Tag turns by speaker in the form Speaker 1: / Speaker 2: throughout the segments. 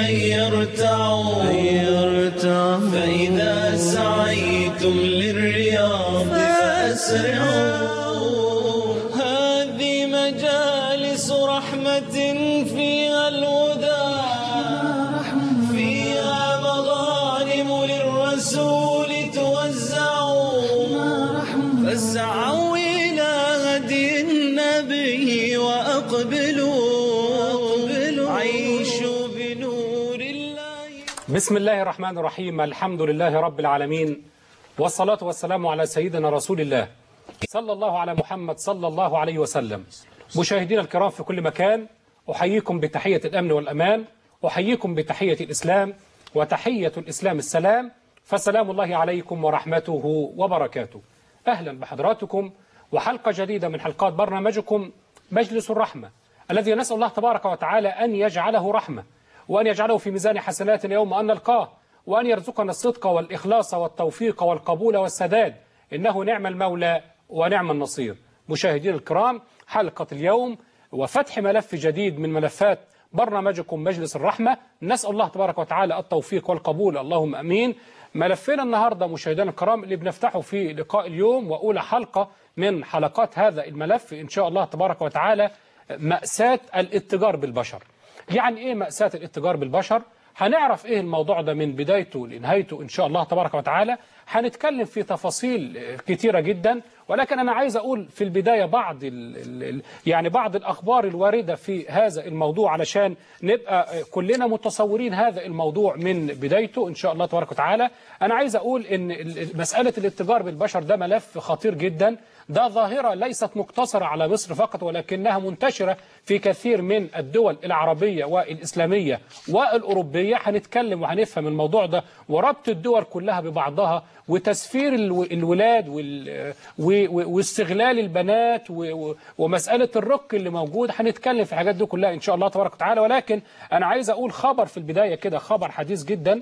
Speaker 1: هيا ارتعوا فإذا سعيتم للرياض فأسرعوا هذه مجالس رحمة فيها الهدى فيها مغانم للرسول توزعوا فاسعوا إلى هدي النبي وأقبلوا عيشوا بنور الله
Speaker 2: بسم الله الرحمن الرحيم الحمد لله رب العالمين والصلاة والسلام على سيدنا رسول الله صلى الله على محمد صلى الله عليه وسلم مشاهدينا الكرام في كل مكان أحييكم بتحية الأمن والأمان أحييكم بتحية الإسلام وتحية الإسلام السلام فسلام الله عليكم ورحمته وبركاته أهلا بحضراتكم وحلقة جديدة من حلقات برنامجكم مجلس الرحمة الذي نسأل الله تبارك وتعالى أن يجعله رحمة وأن يجعله في ميزان حسناتنا يوم أن نلقاه وأن يرزقنا الصدق والإخلاص والتوفيق والقبول والسداد إنه نعم المولى ونعم النصير مشاهدينا الكرام حلقة اليوم وفتح ملف جديد من ملفات برنامجكم مجلس الرحمة نسأل الله تبارك وتعالى التوفيق والقبول اللهم أمين ملفنا النهاردة مشاهدينا الكرام اللي بنفتحه في لقاء اليوم وأولى حلقة من حلقات هذا الملف إن شاء الله تبارك وتعالى مأساة الاتجار بالبشر يعني إيه مأساة الاتجار بالبشر هنعرف إيه الموضوع ده من بدايته لنهايته إن شاء الله تبارك وتعالى هنتكلم في تفاصيل كتيرة جدا ولكن أنا عايز أقول في البداية بعض ال ال يعني بعض الأخبار الواردة في هذا الموضوع علشان نبقى كلنا متصورين هذا الموضوع من بدايته إن شاء الله تبارك وتعالى أنا عايز أقول إن مسألة الاتجار بالبشر ده ملف خطير جدا ده ظاهرة ليست مقتصرة على مصر فقط ولكنها منتشرة في كثير من الدول العربية والإسلامية والأوروبية هنتكلم وهنفهم الموضوع ده وربط الدول كلها ببعضها وتسفير الولاد واستغلال البنات ومسألة الرق اللي موجود هنتكلم في الحاجات دي كلها إن شاء الله تبارك وتعالى ولكن أنا عايز أقول خبر في البداية كده خبر حديث جدا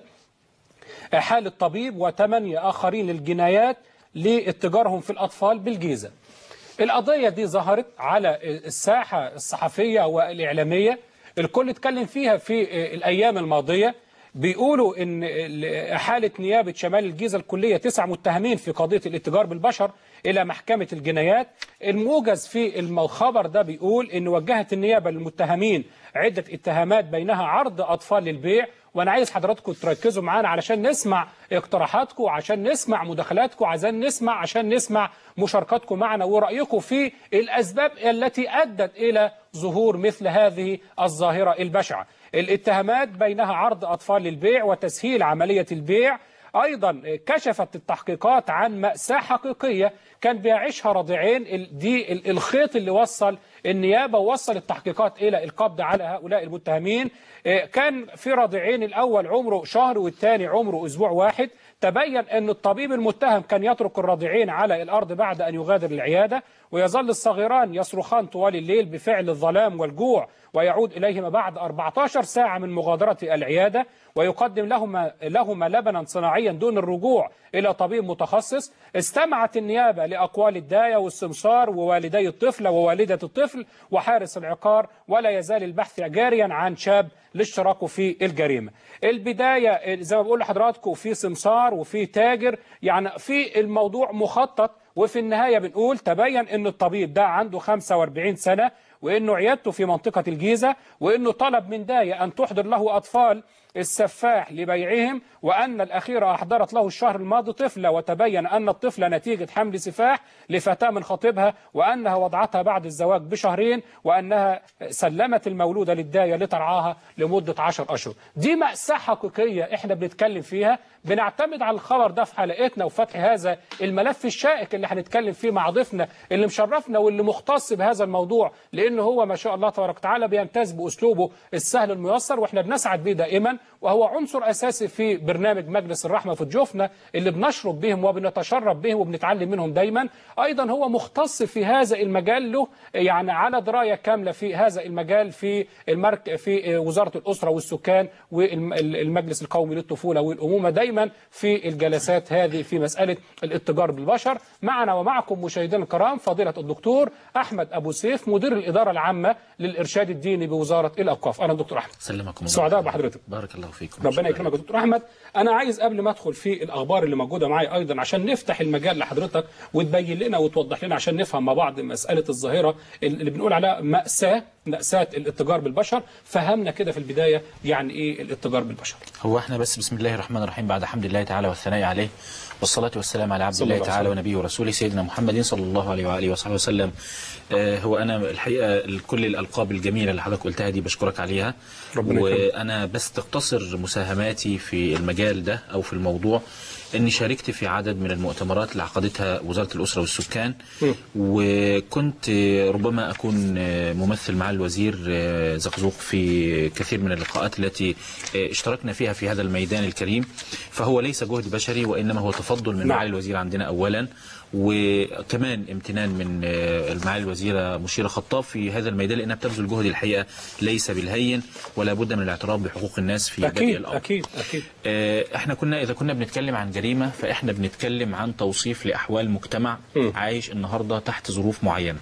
Speaker 2: حال الطبيب وثمانية آخرين للجنايات لاتجارهم في الأطفال بالجيزة القضية دي ظهرت على الساحة الصحفية والإعلامية الكل اتكلم فيها في الأيام الماضية بيقولوا ان حالة نيابة شمال الجيزة الكلية تسع متهمين في قضية الاتجار بالبشر إلى محكمة الجنايات الموجز في الخبر ده بيقول ان وجهت النيابة للمتهمين عدة اتهامات بينها عرض أطفال للبيع وانا عايز حضراتكم تركزوا معانا علشان نسمع اقتراحاتكم عشان نسمع مداخلاتكم عشان نسمع عشان نسمع مشاركاتكم معنا ورأيكم في الأسباب التي أدت إلى ظهور مثل هذه الظاهرة البشعة الاتهامات بينها عرض أطفال للبيع وتسهيل عملية البيع أيضا كشفت التحقيقات عن مأساة حقيقية كان بيعيشها رضيعين دي الخيط اللي وصل النيابة ووصل التحقيقات إلى القبض على هؤلاء المتهمين كان في رضيعين الأول عمره شهر والثاني عمره أسبوع واحد تبين أن الطبيب المتهم كان يترك الرضيعين على الأرض بعد أن يغادر العيادة ويظل الصغيران يصرخان طوال الليل بفعل الظلام والجوع ويعود إليهما بعد 14 ساعة من مغادرة العيادة ويقدم لهما, لهما لبنا صناعيا دون الرجوع إلى طبيب متخصص استمعت النيابة لأقوال الداية والسمسار ووالدي الطفل ووالدة الطفل وحارس العقار ولا يزال البحث جاريا عن شاب لاشتراكه في الجريمة البداية زي ما بقول لحضراتكم في سمسار وفي تاجر يعني في الموضوع مخطط وفي النهاية بنقول تبين أن الطبيب ده عنده 45 سنة وأنه عيادته في منطقة الجيزة وأنه طلب من داية أن تحضر له أطفال السفاح لبيعهم وأن الأخيرة أحضرت له الشهر الماضي طفلة وتبين أن الطفلة نتيجة حمل سفاح لفتاة من خطيبها وأنها وضعتها بعد الزواج بشهرين وأنها سلمت المولودة للداية لترعاها لمدة عشر أشهر دي مأساة حقيقية إحنا بنتكلم فيها بنعتمد على الخبر ده في حلقتنا وفتح هذا الملف الشائك اللي هنتكلم فيه مع ضيفنا اللي مشرفنا واللي مختص بهذا الموضوع لأن هو ما شاء الله تبارك وتعالى بيمتاز بأسلوبه السهل الميسر وإحنا بنسعد بيه دائما وهو عنصر أساسي في برنامج مجلس الرحمة في ضيوفنا اللي بنشرب بهم وبنتشرف بهم وبنتعلم منهم دايما أيضا هو مختص في هذا المجال له يعني على دراية كاملة في هذا المجال في المرك في وزارة الأسرة والسكان والمجلس القومي للطفولة والأمومة دايما في الجلسات هذه في مسألة الاتجار بالبشر معنا ومعكم مشاهدينا الكرام فضيلة الدكتور أحمد أبو سيف مدير الإدارة العامة للإرشاد الديني بوزارة الأوقاف أهلا دكتور أحمد
Speaker 3: سلمكم الله
Speaker 2: سعداء بحضرتك
Speaker 3: بارك الله فيكم
Speaker 2: ربنا
Speaker 3: شكراً.
Speaker 2: يكرمك يا دكتور احمد انا عايز قبل ما ادخل في الاخبار اللي موجوده معايا ايضا عشان نفتح المجال لحضرتك وتبين لنا وتوضح لنا عشان نفهم مع بعض مساله الظاهره اللي بنقول عليها ماساه ماساه الاتجار بالبشر فهمنا كده في البدايه يعني ايه الاتجار بالبشر
Speaker 3: هو احنا بس بسم الله الرحمن الرحيم بعد حمد الله تعالى والثناء عليه والصلاة والسلام على عبد
Speaker 2: صلى
Speaker 3: الله
Speaker 2: الله
Speaker 3: تعالى
Speaker 2: عليه
Speaker 3: ونبيه ورسوله سيدنا محمد صلى الله عليه وآله وصحبه وسلم آه هو أنا الحقيقة كل الألقاب الجميلة اللي حضرتك قلتها دي بشكرك عليها
Speaker 2: ربنا يكرمك.
Speaker 3: وأنا بس تقتصر مساهماتي في المجال ده أو في الموضوع اني شاركت في عدد من المؤتمرات اللي عقدتها وزاره الاسره والسكان وكنت ربما اكون ممثل مع الوزير زقزوق في كثير من اللقاءات التي اشتركنا فيها في هذا الميدان الكريم فهو ليس جهد بشري وانما هو تفضل من
Speaker 2: نعم.
Speaker 3: معالي الوزير عندنا اولا وكمان امتنان من معالي الوزيره مشيره خطاب في هذا الميدان لانها بتبذل جهد الحقيقه ليس بالهين ولا بد من الاعتراف بحقوق الناس في بدء
Speaker 2: اكيد
Speaker 3: الامر
Speaker 2: اكيد اكيد
Speaker 3: آه، احنا كنا اذا كنا بنتكلم عن جريمه فاحنا بنتكلم عن توصيف لاحوال مجتمع
Speaker 2: م.
Speaker 3: عايش النهارده تحت ظروف معينه.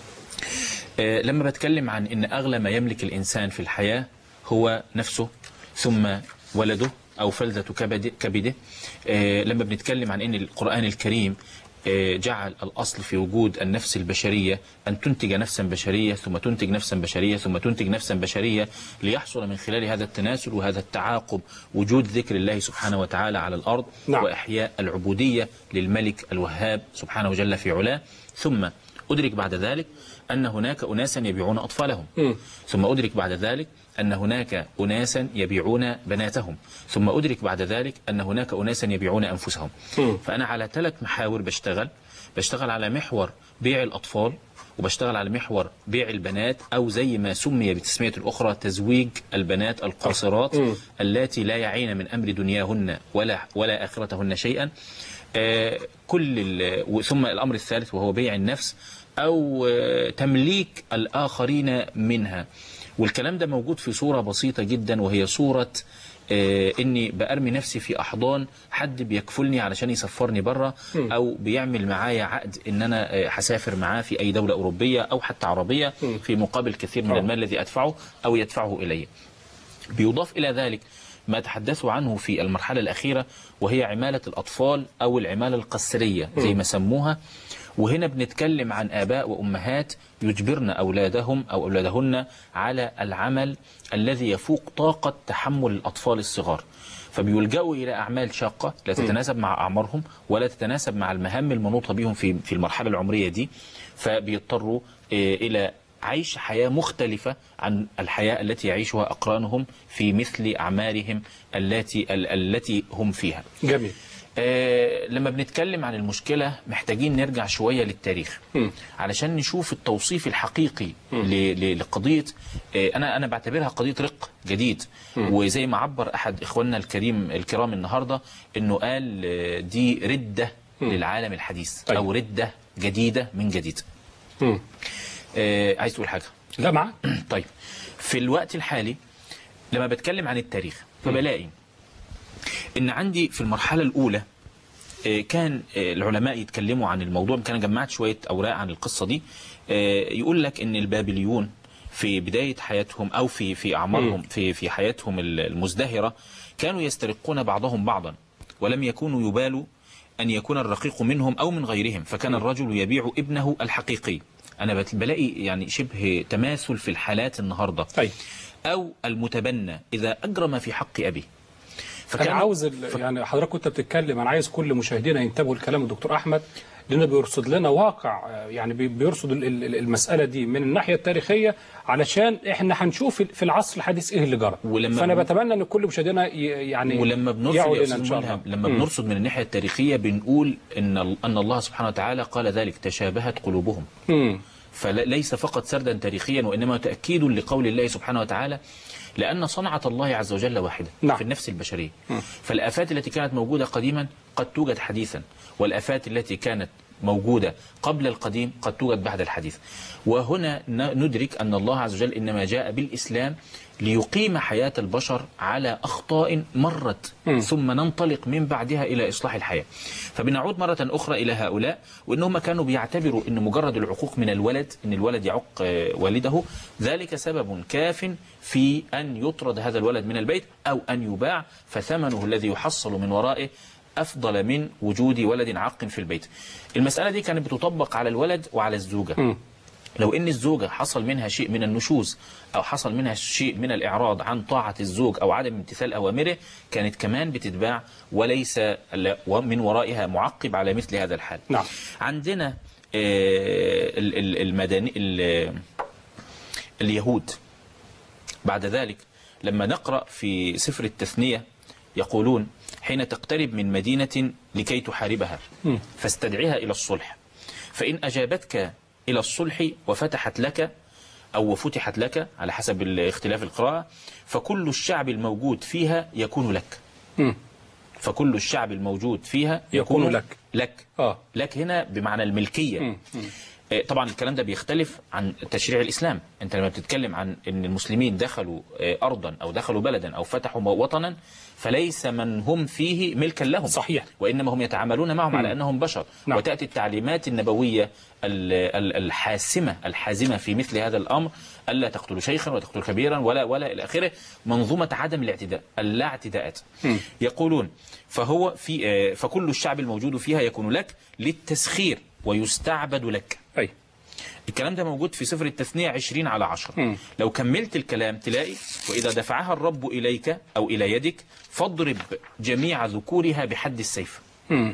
Speaker 3: آه، لما بتكلم عن ان اغلى ما يملك الانسان في الحياه هو نفسه ثم ولده او فلذه كبد- كبده آه، لما بنتكلم عن ان القران الكريم آه، جعل الأصل في وجود النفس البشرية أن تنتج نفسا بشرية ثم تنتج نفسا بشرية ثم تنتج نفسا بشرية ليحصل من خلال هذا التناسل وهذا التعاقب وجود ذكر الله سبحانه وتعالى على الأرض
Speaker 2: نعم.
Speaker 3: وإحياء العبودية للملك الوهاب سبحانه وجل في علاه ثم أدرك بعد ذلك أن هناك أناسا يبيعون أطفالهم
Speaker 2: مم.
Speaker 3: ثم أدرك بعد ذلك أن هناك أناسا يبيعون بناتهم ثم أدرك بعد ذلك أن هناك أناسا يبيعون أنفسهم
Speaker 2: مم.
Speaker 3: فأنا على ثلاث محاور بشتغل بشتغل على محور بيع الأطفال وبشتغل على محور بيع البنات أو زي ما سمي بتسمية الأخرى تزويج البنات القاصرات
Speaker 2: مم.
Speaker 3: اللاتي لا يعين من أمر دنياهن ولا ولا آخرتهن شيئا آه، كل ال- ثم الأمر الثالث وهو بيع النفس أو آه، تمليك الآخرين منها والكلام ده موجود في صورة بسيطة جدا وهي صورة آه، اني بارمي نفسي في احضان حد بيكفلني علشان يسفرني بره او بيعمل معايا عقد ان انا آه، هسافر معاه في اي دوله اوروبيه او حتى عربيه في مقابل كثير من
Speaker 2: آه.
Speaker 3: المال الذي ادفعه او يدفعه الي. بيضاف إلى ذلك ما تحدثوا عنه في المرحلة الأخيرة وهي عمالة الأطفال أو العمالة القسرية زي ما سموها وهنا بنتكلم عن آباء وأمهات يجبرن أولادهم أو أولادهن على العمل الذي يفوق طاقة تحمل الأطفال الصغار فبيلجأوا إلى أعمال شاقة لا تتناسب مع أعمارهم ولا تتناسب مع المهام المنوطة بهم في في المرحلة العمرية دي فبيضطروا آه، إلى عيش حياة مختلفة عن الحياة التي يعيشها أقرانهم في مثل أعمارهم التي ال- التي هم فيها
Speaker 2: جميل
Speaker 3: آه، لما بنتكلم عن المشكلة محتاجين نرجع شوية للتاريخ
Speaker 2: مم.
Speaker 3: علشان نشوف التوصيف الحقيقي ل- ل- لقضية آه، أنا أنا بعتبرها قضية رق جديد وزي ما عبر أحد إخواننا الكريم الكرام النهاردة إنه قال آه، دي ردة للعالم الحديث
Speaker 2: طيب.
Speaker 3: أو ردة جديدة من جديد
Speaker 2: مم.
Speaker 3: آه، عايز تقول حاجة
Speaker 2: لا معاك
Speaker 3: طيب في الوقت الحالي لما بتكلم عن التاريخ فبلاقي ان عندي في المرحله الاولى آه، كان آه، العلماء يتكلموا عن الموضوع كان جمعت شويه اوراق عن القصه دي آه، يقول لك ان البابليون في بدايه حياتهم او في في اعمارهم في في حياتهم المزدهره كانوا يسترقون بعضهم بعضا ولم يكونوا يبالوا أن يكون الرقيق منهم أو من غيرهم فكان الرجل يبيع ابنه الحقيقي أنا بت- بلاقي يعني شبه تماثل في الحالات النهاردة
Speaker 2: طيب
Speaker 3: أو المتبنى إذا أجرم في حق أبيه
Speaker 2: انا عاوز ال- يعني حضرتك كنت بتتكلم انا عايز كل مشاهدينا ينتبهوا لكلام الدكتور احمد لانه بيرصد لنا واقع آه، يعني بي- بيرصد ال- ال- المساله دي من الناحيه التاريخيه علشان احنا هنشوف في العصر الحديث ايه اللي جرى
Speaker 3: ولما
Speaker 2: فانا
Speaker 3: بن-
Speaker 2: بتمنى ان كل مشاهدينا ي- يعني
Speaker 3: ولما بنرصد
Speaker 2: يعوا
Speaker 3: يا
Speaker 2: لنا
Speaker 3: أستاذ
Speaker 2: ان شاء الله
Speaker 3: ملهم لما
Speaker 2: مم.
Speaker 3: بنرصد من الناحية التاريخية بنقول إن ال- أن الله سبحانه وتعالى قال ذلك تشابهت قلوبهم
Speaker 2: مم.
Speaker 3: فليس فقط سردا تاريخيا وإنما تأكيد لقول الله سبحانه وتعالى لأن صنعة الله عز وجل واحدة
Speaker 2: نعم.
Speaker 3: في النفس البشرية فالآفات التي كانت موجودة قديما قد توجد حديثا والآفات التي كانت موجودة قبل القديم قد توجد بعد الحديث وهنا ن- ندرك أن الله عز وجل إنما جاء بالإسلام ليقيم حياة البشر على أخطاء مرت ثم ننطلق من بعدها إلى إصلاح الحياة فبنعود مرة أخرى إلى هؤلاء وإنهم كانوا بيعتبروا أن مجرد العقوق من الولد أن الولد يعق آه، والده ذلك سبب كاف في أن يطرد هذا الولد من البيت أو أن يباع فثمنه الذي يحصل من ورائه أفضل من وجود ولد عاق في البيت المسألة دي كانت بتطبق على الولد وعلى الزوجة لو ان الزوجة حصل منها شيء من النشوز او حصل منها شيء من الاعراض عن طاعة الزوج او عدم امتثال اوامره كانت كمان بتتباع وليس لا- من ورائها معقب على مثل هذا الحال
Speaker 2: نعم.
Speaker 3: عندنا آه، ال- ال- المدني ال- اليهود بعد ذلك لما نقرأ في سفر التثنية يقولون حين تقترب من مدينة لكي تحاربها فاستدعيها إلى الصلح فإن أجابتك إلى الصلح وفتحت لك أو وفتحت لك على حسب اختلاف القراءة فكل الشعب الموجود فيها يكون لك
Speaker 2: مم.
Speaker 3: فكل الشعب الموجود فيها
Speaker 2: يكون
Speaker 3: يكون
Speaker 2: لك.
Speaker 3: لك
Speaker 2: آه.
Speaker 3: لك هنا بمعنى الملكية آه، طبعا الكلام ده بيختلف عن تشريع الإسلام أنت لما بتتكلم عن أن المسلمين دخلوا آه، أرضا أو دخلوا بلدا أو فتحوا وطنا فليس من هم فيه ملكا لهم
Speaker 2: صحيح.
Speaker 3: وإنما هم يتعاملون معهم على أنهم بشر
Speaker 2: نعم.
Speaker 3: وتأتي التعليمات النبوية ال- ال- الحاسمة الحازمة في مثل هذا الأمر ألا تقتلوا شيخا ولا تقتلوا كبيرا ولا ولا إلى آخره منظومة عدم الاعتداء اللا اعتداءات يقولون فهو في آه، فكل الشعب الموجود فيها يكون لك للتسخير ويستعبد لك
Speaker 2: أي
Speaker 3: الكلام ده موجود في سفر التثنية 20 على 10
Speaker 2: مم.
Speaker 3: لو كملت الكلام تلاقي وإذا دفعها الرب إليك أو إلى يدك فاضرب جميع ذكورها بحد السيف
Speaker 2: مم.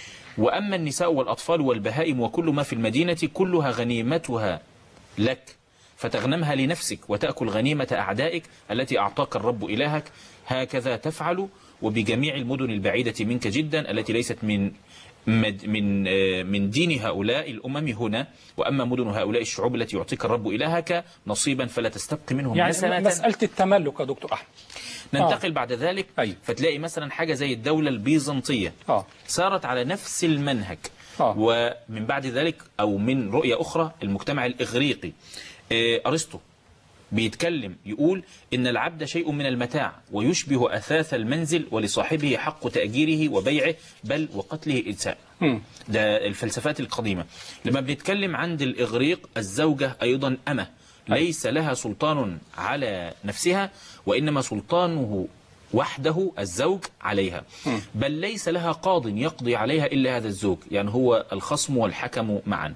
Speaker 3: وأما النساء والأطفال والبهائم وكل ما في المدينة كلها غنيمتها لك فتغنمها لنفسك وتأكل غنيمة أعدائك التي أعطاك الرب إلهك هكذا تفعل وبجميع المدن البعيدة منك جدا التي ليست من مد- من آه، من دين هؤلاء الأمم هنا وأما مدن هؤلاء الشعوب التي يعطيك الرب إلهك نصيبا فلا تستبق منهم
Speaker 2: يعني
Speaker 3: نسمة
Speaker 2: مسألة التملك يا دكتور أحمد
Speaker 3: ننتقل بعد ذلك
Speaker 2: أي.
Speaker 3: فتلاقي مثلا حاجة زي الدولة البيزنطية
Speaker 2: آه.
Speaker 3: سارت على نفس المنهج
Speaker 2: آه.
Speaker 3: ومن بعد ذلك أو من رؤية أخرى المجتمع الإغريقي آه، أرسطو بيتكلم يقول إن العبد شيء من المتاع ويشبه أثاث المنزل ولصاحبه حق تأجيره وبيعه بل وقتله إنساء
Speaker 2: مم.
Speaker 3: ده الفلسفات القديمة لما بنتكلم عند الإغريق الزوجة أيضا أمة ليس لها سلطان على نفسها وإنما سلطانه وحده الزوج عليها بل ليس لها قاض يقضي عليها إلا هذا الزوج يعني هو الخصم والحكم معا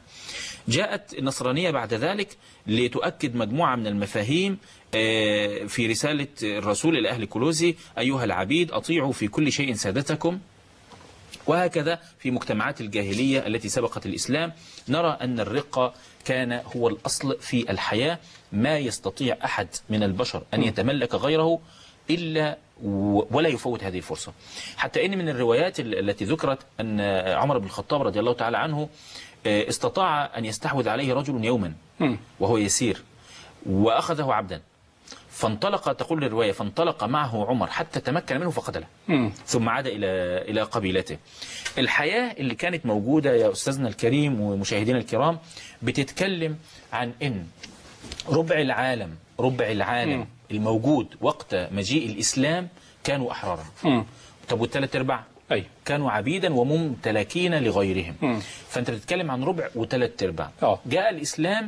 Speaker 3: جاءت النصرانية بعد ذلك لتؤكد مجموعة من المفاهيم آه، في رسالة الرسول إلى أهل كولوزي أيها العبيد أطيعوا في كل شيء سادتكم وهكذا في مجتمعات الجاهلية التي سبقت الإسلام نرى أن الرق كان هو الأصل في الحياة ما يستطيع أحد من البشر أن يتملك غيره إلا و- ولا يفوت هذه الفرصة حتى إن من الروايات ال- التي ذكرت أن عمر بن الخطاب رضي الله تعالى عنه آه، استطاع أن يستحوذ عليه رجل يوما
Speaker 2: مم.
Speaker 3: وهو يسير وأخذه عبدا فانطلق تقول الرواية فانطلق معه عمر حتى تمكن منه فقتله
Speaker 2: مم.
Speaker 3: ثم عاد إلى إلى قبيلته الحياة اللي كانت موجودة يا أستاذنا الكريم ومشاهدينا الكرام بتتكلم عن إن ربع العالم ربع العالم
Speaker 2: مم.
Speaker 3: الموجود وقت مجيء الإسلام كانوا أحرارا
Speaker 2: مم.
Speaker 3: طب والثلاث أرباع
Speaker 2: أي
Speaker 3: كانوا عبيدا وممتلكين لغيرهم
Speaker 2: مم.
Speaker 3: فأنت بتتكلم عن ربع وثلاث أرباع
Speaker 2: آه.
Speaker 3: جاء الإسلام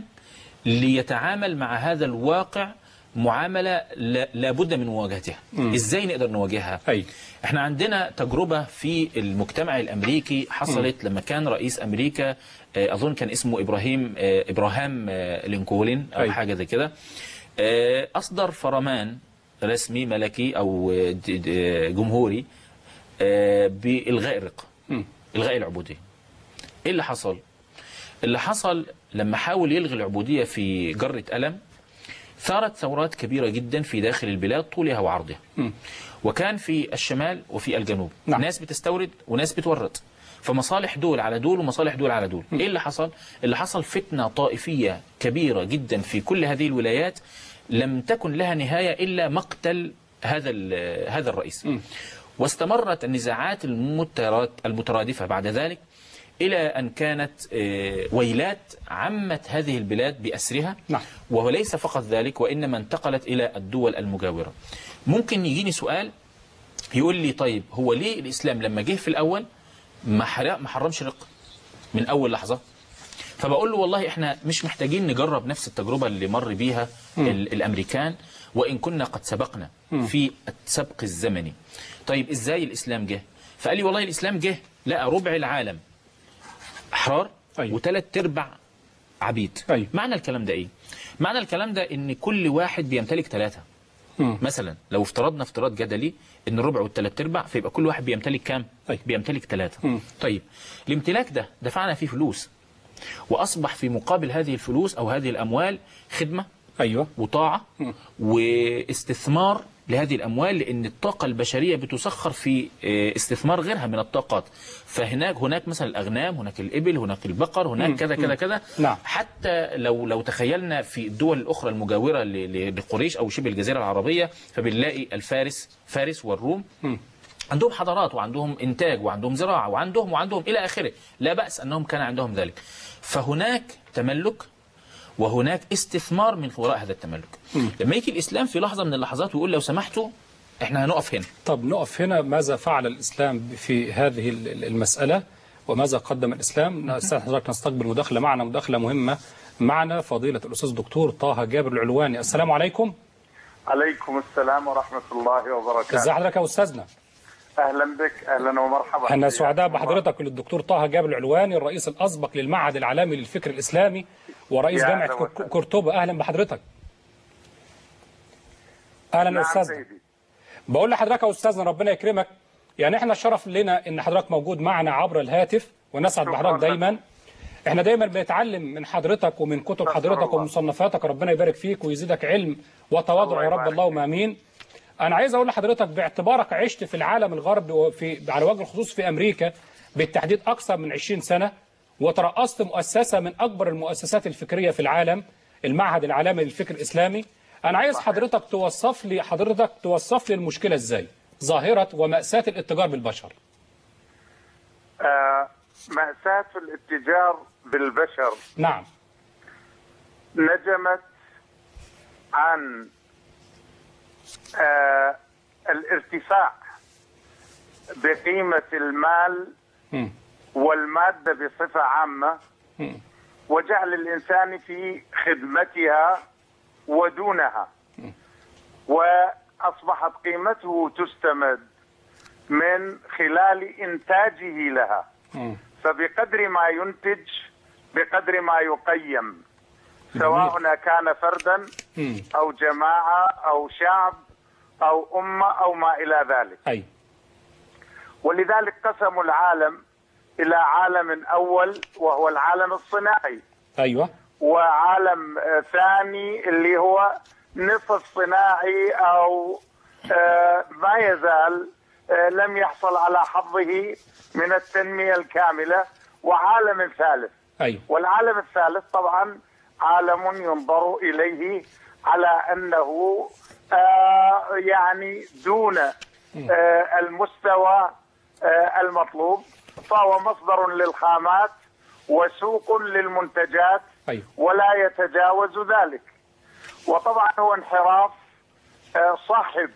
Speaker 3: ليتعامل مع هذا الواقع معاملة لا لا بد من مواجهتها إزاي نقدر نواجهها
Speaker 2: أي
Speaker 3: احنا عندنا تجربة في المجتمع الأمريكي حصلت لما كان رئيس أمريكا آه، أظن كان اسمه إبراهيم آه، إبراهام آه، لينكولن أو
Speaker 2: أي.
Speaker 3: حاجة زي كده آه، أصدر فرمان رسمي ملكي أو آه، د- د- جمهوري آه، بإلغاء الرق
Speaker 2: مم.
Speaker 3: إلغاء العبودية إيه اللي حصل؟ اللي حصل لما حاول يلغي العبودية في جرة ألم ثارت ثورات كبيرة جدا في داخل البلاد طولها وعرضها
Speaker 2: مم.
Speaker 3: وكان في الشمال وفي الجنوب
Speaker 2: نعم.
Speaker 3: ناس بتستورد وناس بتورد فمصالح دول على دول ومصالح دول على دول ايه اللي حصل اللي حصل فتنة طائفية كبيرة جدا في كل هذه الولايات لم تكن لها نهاية إلا مقتل هذا ال- هذا الرئيس واستمرت النزاعات المترات- المترادفة بعد ذلك إلى أن كانت آه، ويلات عمت هذه البلاد بأسرها
Speaker 2: نعم.
Speaker 3: وليس فقط ذلك وإنما انتقلت إلى الدول المجاورة ممكن يجيني سؤال يقول لي طيب هو ليه الإسلام لما جه في الأول ما حرق- ما حرمش الرق من أول لحظة فبقول له والله احنا مش محتاجين نجرب نفس التجربة اللي مر بيها ال- الأمريكان وإن كنا قد سبقنا في السبق الزمني طيب إزاي الإسلام جه فقال لي والله الإسلام جه لقى ربع العالم أحرار
Speaker 2: أيوة.
Speaker 3: وثلاث أرباع عبيد
Speaker 2: أيوة.
Speaker 3: معنى الكلام ده إيه معنى الكلام ده إن كل واحد بيمتلك ثلاثة
Speaker 2: مم.
Speaker 3: مثلا لو افترضنا افتراض جدلي ان الربع والثلاث ارباع فيبقى كل واحد بيمتلك كام؟
Speaker 2: طيب.
Speaker 3: بيمتلك ثلاثه.
Speaker 2: مم.
Speaker 3: طيب الامتلاك ده دفعنا فيه فلوس واصبح في مقابل هذه الفلوس او هذه الاموال خدمه
Speaker 2: أيوة
Speaker 3: وطاعه واستثمار لهذه الاموال لان الطاقه البشريه بتسخر في آه، استثمار غيرها من الطاقات فهناك هناك مثلا الاغنام هناك الابل هناك البقر هناك كذا كذا كذا
Speaker 2: نعم.
Speaker 3: حتى لو لو تخيلنا في الدول الاخرى المجاوره ل- ل- لقريش او شبه الجزيره العربيه فبنلاقي الفارس فارس والروم عندهم حضارات وعندهم انتاج وعندهم زراعه وعندهم وعندهم الى اخره لا باس انهم كان عندهم ذلك فهناك تملك وهناك استثمار من وراء هذا التملك لما يجي الاسلام في لحظه من اللحظات ويقول لو سمحتوا احنا هنقف هنا
Speaker 2: طب نقف هنا ماذا فعل الإسلام في هذه ال- ال- المسألة وماذا قدم الإسلام نستطيع حضرتك نستقبل مداخلة معنا مداخلة مهمة معنا فضيلة الأستاذ الدكتور طه جابر العلواني السلام عليكم
Speaker 4: عليكم السلام ورحمة الله
Speaker 2: ازي
Speaker 4: وبركاته
Speaker 2: حضرتك يا أستاذنا
Speaker 4: أهلا بك أهلا ومرحبا
Speaker 2: احنا سعداء
Speaker 4: حياكم الله.
Speaker 2: بحضرتك الدكتور طه جابر العلواني الرئيس الأسبق للمعهد العالمي للفكر الإسلامي ورئيس
Speaker 4: يا
Speaker 2: جامعة
Speaker 4: أهلا
Speaker 2: كور-
Speaker 4: وسهلا.
Speaker 2: قرطبة أهلا بحضرتك أهلا يا
Speaker 4: نعم
Speaker 2: أستاذنا
Speaker 4: سيدي
Speaker 2: بقول لحضرتك يا استاذنا ربنا يكرمك يعني احنا الشرف لنا ان حضرتك موجود معنا عبر الهاتف ونسعد
Speaker 4: شكراً
Speaker 2: بحضرتك
Speaker 4: لك.
Speaker 2: دايما احنا دايما بنتعلم من حضرتك ومن كتب
Speaker 4: شكراً
Speaker 2: حضرتك
Speaker 4: الله.
Speaker 2: ومصنفاتك ربنا يبارك فيك ويزيدك علم وتواضع
Speaker 4: الله
Speaker 2: يا رب
Speaker 4: يبارك
Speaker 2: اللهم امين انا عايز اقول لحضرتك باعتبارك عشت في العالم الغربي وفي على وجه الخصوص في امريكا بالتحديد اكثر من 20 سنه وترأست مؤسسه من اكبر المؤسسات الفكريه في العالم المعهد العالمي للفكر الاسلامي انا عايز حضرتك توصف لي حضرتك توصف لي المشكله ازاي ظاهره ومأساة الاتجار بالبشر
Speaker 4: آه مأساة الاتجار بالبشر
Speaker 2: نعم
Speaker 4: نجمت عن آه الارتفاع بقيمة المال
Speaker 2: مم.
Speaker 4: والمادة بصفة عامة
Speaker 2: مم.
Speaker 4: وجعل الإنسان في خدمتها ودونها وأصبحت قيمته تستمد من خلال إنتاجه لها
Speaker 2: مم.
Speaker 4: فبقدر ما ينتج بقدر ما يقيم سواء كان فردا
Speaker 2: مم.
Speaker 4: أو جماعة أو شعب أو أمة أو ما إلى ذلك
Speaker 2: اي
Speaker 4: ولذلك قسموا العالم إلى عالم أول وهو العالم الصناعي
Speaker 2: ايوه
Speaker 4: وعالم آه، ثاني اللي هو نصف صناعي او آه، ما يزال آه، لم يحصل على حظه من التنميه الكامله وعالم ثالث
Speaker 2: ايوه
Speaker 4: والعالم الثالث طبعا عالم ينظر اليه على انه آه، يعني دون آه، المستوى آه، المطلوب فهو مصدر للخامات وسوق للمنتجات
Speaker 2: ايوه
Speaker 4: ولا يتجاوز ذلك وطبعا هو انحراف آه، صاحب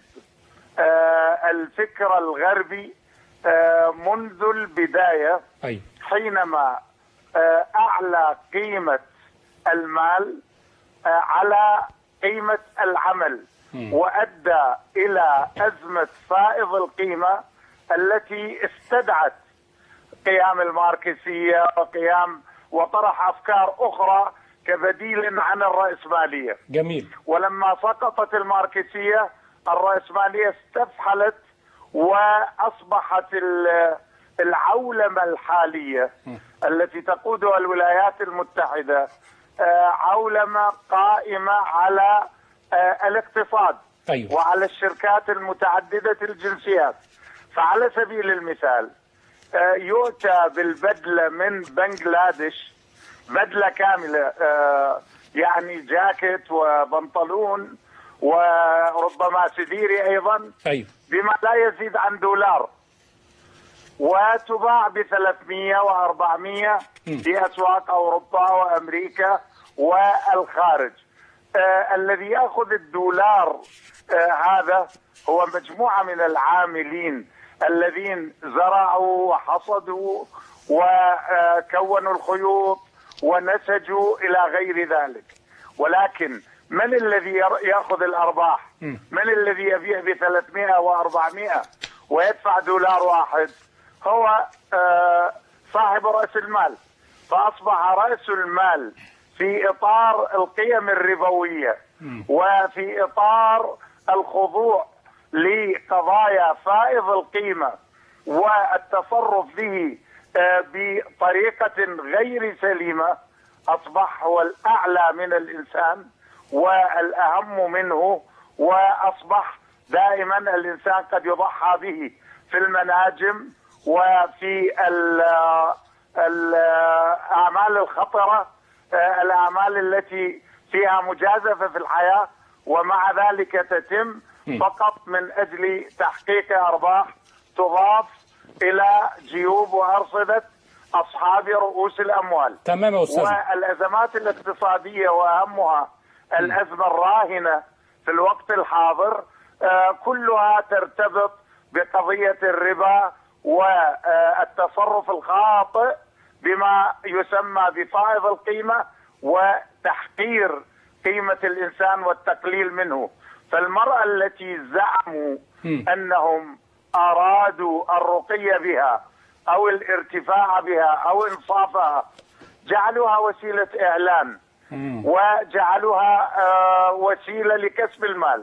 Speaker 4: آه، الفكر الغربي آه، منذ البدايه
Speaker 2: ايوه
Speaker 4: حينما آه، اعلى قيمه المال آه، على قيمه العمل وادى الى ازمه فائض القيمه التي استدعت قيام الماركسيه وقيام وطرح افكار اخرى كبديل عن الراسماليه
Speaker 2: جميل
Speaker 4: ولما سقطت الماركسية الرأسمالية استفحلت وأصبحت ال- العولمة الحالية التي تقودها الولايات المتحدة آه، عولمة قائمة على آه، الاقتصاد
Speaker 2: أيوة.
Speaker 4: وعلى الشركات المتعددة الجنسيات فعلى سبيل المثال آه، يؤتى بالبدلة من بنغلاديش بدله كامله آه، يعني جاكيت وبنطلون وربما سديري ايضا
Speaker 2: ايوه
Speaker 4: بما لا يزيد عن دولار وتباع ب 300 و400 في اسواق اوروبا وامريكا والخارج. آه الذي ياخذ الدولار آه هذا هو مجموعه من العاملين الذين زرعوا وحصدوا وكونوا الخيوط ونسجوا الى غير ذلك. ولكن من الذي ير- ياخذ الارباح؟ من الذي يبيع ب 300 و400 ويدفع دولار واحد؟ هو آه، صاحب راس المال فاصبح راس المال في اطار القيم الربويه وفي اطار الخضوع لقضايا فائض القيمه والتصرف به آه، بطريقه غير سليمه اصبح هو الاعلى من الانسان والاهم منه واصبح دائما الانسان قد يضحى به في المناجم وفي ال- الاعمال الخطره آه، الاعمال التي فيها مجازفه في الحياه ومع ذلك تتم فقط من اجل تحقيق ارباح تضاف الى جيوب وارصده اصحاب رؤوس الاموال.
Speaker 2: تمام يا استاذ
Speaker 4: والازمات الاقتصاديه واهمها الازمه الراهنه في الوقت الحاضر آه، كلها ترتبط بقضيه الربا والتصرف الخاطئ بما يسمى بفائض القيمه وتحقير قيمه الانسان والتقليل منه فالمراه التي زعموا انهم ارادوا الرقي بها او الارتفاع بها او انصافها جعلوها وسيله اعلان وجعلوها آه، وسيله لكسب المال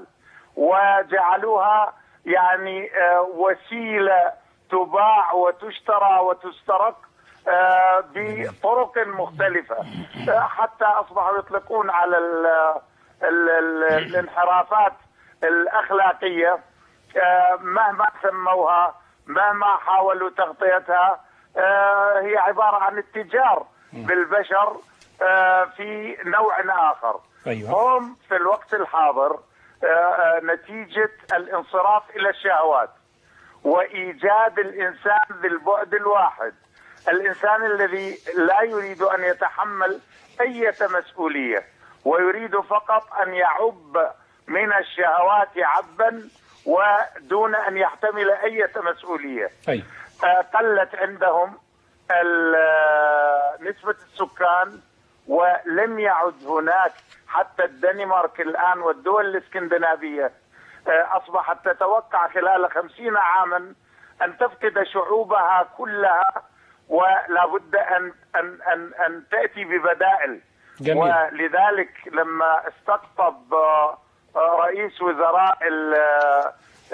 Speaker 4: وجعلوها يعني آه، وسيله تباع وتشترى وتسترق آه، بطرق مختلفه آه، حتى اصبحوا يطلقون على ال ال ال الانحرافات الاخلاقيه آه، مهما سموها مهما حاولوا تغطيتها آه، هي عباره عن اتجار بالبشر آه، في نوع اخر
Speaker 2: أيوة.
Speaker 4: هم في الوقت الحاضر آه، آه، نتيجه الانصراف الى الشهوات وايجاد الانسان ذي البعد الواحد الانسان الذي لا يريد ان يتحمل اي مسؤوليه ويريد فقط ان يعب من الشهوات عبا ودون ان يحتمل اي مسؤوليه
Speaker 2: ايوه
Speaker 4: آه، قلت عندهم ال- آه، نسبة السكان ولم يعد هناك حتى الدنمارك الآن والدول الاسكندنافية آه، أصبحت تتوقع خلال خمسين عاما أن تفقد شعوبها كلها ولا بد أن, أن, أن, أن تأتي ببدائل
Speaker 2: جميل.
Speaker 4: ولذلك لما استقطب آه، آه، رئيس وزراء ال- آه،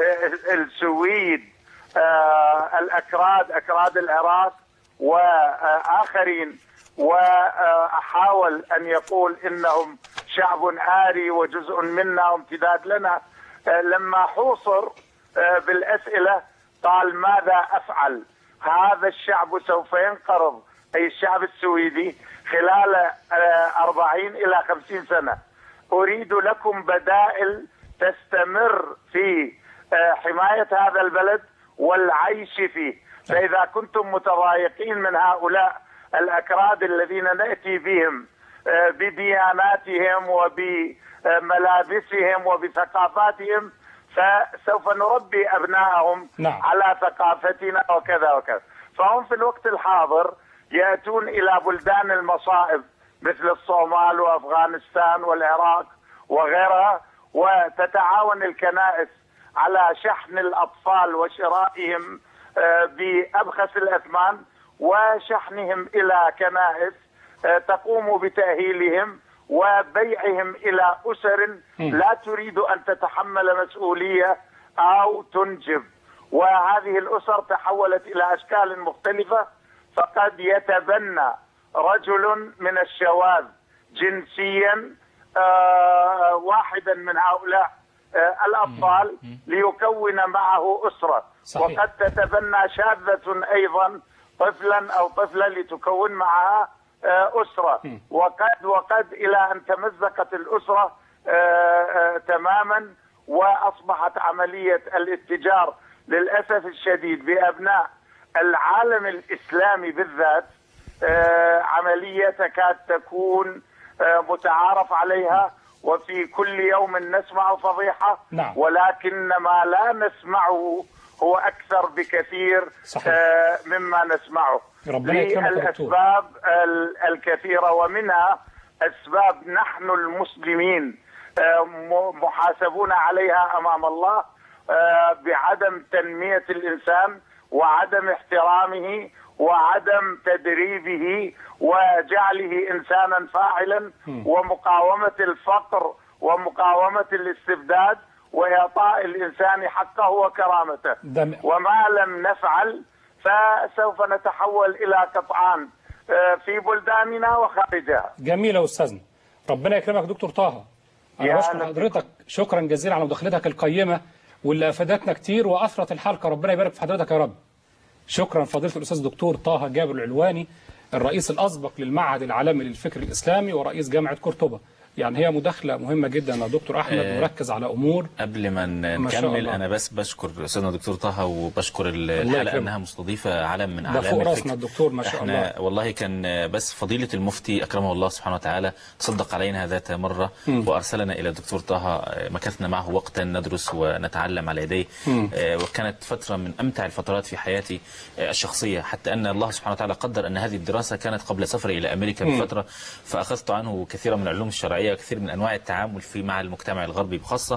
Speaker 4: السويد آه، الأكراد أكراد العراق وآخرين وحاول أن يقول إنهم شعب آري وجزء منا وامتداد لنا آه، لما حوصر آه، بالأسئلة قال ماذا أفعل هذا الشعب سوف ينقرض أي الشعب السويدي خلال آه، أربعين إلى خمسين سنة أريد لكم بدائل تستمر في آه، حماية هذا البلد والعيش فيه فإذا كنتم متضايقين من هؤلاء الأكراد الذين نأتي بهم آه، بدياناتهم وبملابسهم وبثقافاتهم فسوف نربي أبنائهم
Speaker 2: نعم.
Speaker 4: على ثقافتنا وكذا وكذا فهم في الوقت الحاضر يأتون إلى بلدان المصائب مثل الصومال وأفغانستان والعراق وغيرها وتتعاون الكنائس على شحن الأطفال وشرائهم آه، بأبخس الأثمان وشحنهم إلى كنائس آه، تقوم بتأهيلهم وبيعهم إلى أسر لا تريد أن تتحمل مسؤولية أو تنجب وهذه الأسر تحولت إلى أشكال مختلفة فقد يتبنى رجل من الشواذ جنسيا آه، واحدا من هؤلاء آه، الأطفال ليكون معه أسرة
Speaker 2: صحيح.
Speaker 4: وقد تتبنى شاذة أيضا طفلا أو طفلة لتكون معها آه، أسرة وقد وقد إلى أن تمزقت الأسرة آه، آه، تماما وأصبحت عملية الاتجار للأسف الشديد بأبناء العالم الاسلامي بالذات آه، عمليه تكاد تكون آه، متعارف عليها وفي كل يوم نسمع فضيحه
Speaker 2: نعم.
Speaker 4: ولكن ما لا نسمعه هو اكثر بكثير
Speaker 2: صحيح.
Speaker 4: آه، مما نسمعه
Speaker 2: ربنا يكرمك يا دكتور.
Speaker 4: الاسباب ال- الكثيره ومنها اسباب نحن المسلمين آه، م- محاسبون عليها امام الله آه، بعدم تنميه الانسان وعدم احترامه وعدم تدريبه وجعله انسانا فاعلا ومقاومه الفقر ومقاومه الاستبداد واعطاء الانسان حقه وكرامته
Speaker 2: ده م-
Speaker 4: وما لم نفعل فسوف نتحول الى قطعان آه، في بلداننا وخارجها
Speaker 2: جميل يا استاذنا ربنا يكرمك دكتور طه انا
Speaker 4: يا
Speaker 2: بشكر
Speaker 4: أهلا
Speaker 2: حضرتك شكرا جزيلا على مداخلتك القيمه واللي افادتنا كتير واثرت الحلقه ربنا يبارك في حضرتك يا رب شكرا فضيله الاستاذ دكتور طه جابر العلواني الرئيس الاسبق للمعهد العالمي للفكر الاسلامي ورئيس جامعه قرطبه يعني هي مداخله مهمه جدا يا دكتور احمد
Speaker 3: آه.
Speaker 2: مركز على امور
Speaker 3: قبل ما ن-
Speaker 2: ما شاء
Speaker 3: نكمل
Speaker 2: الله.
Speaker 3: انا بس بشكر استاذنا الدكتور طه وبشكر ال-
Speaker 2: الله
Speaker 3: الحلقه
Speaker 2: يكرمك.
Speaker 3: انها مستضيفه علم من
Speaker 2: ده
Speaker 3: اعلام
Speaker 2: فوق
Speaker 3: الفكر.
Speaker 2: راسنا الدكتور ما شاء
Speaker 3: احنا
Speaker 2: الله.
Speaker 3: والله كان بس فضيله المفتي اكرمه الله سبحانه وتعالى تصدق علينا ذات مره وارسلنا الى الدكتور طه مكثنا معه وقتا ندرس ونتعلم على يديه آه، وكانت فتره من امتع الفترات في حياتي آه، الشخصيه حتى ان الله سبحانه وتعالى قدر ان هذه الدراسه كانت قبل سفري الى امريكا بفتره فاخذت عنه كثيرا من العلوم الشرعيه وكثير من انواع التعامل في مع المجتمع الغربي بخاصه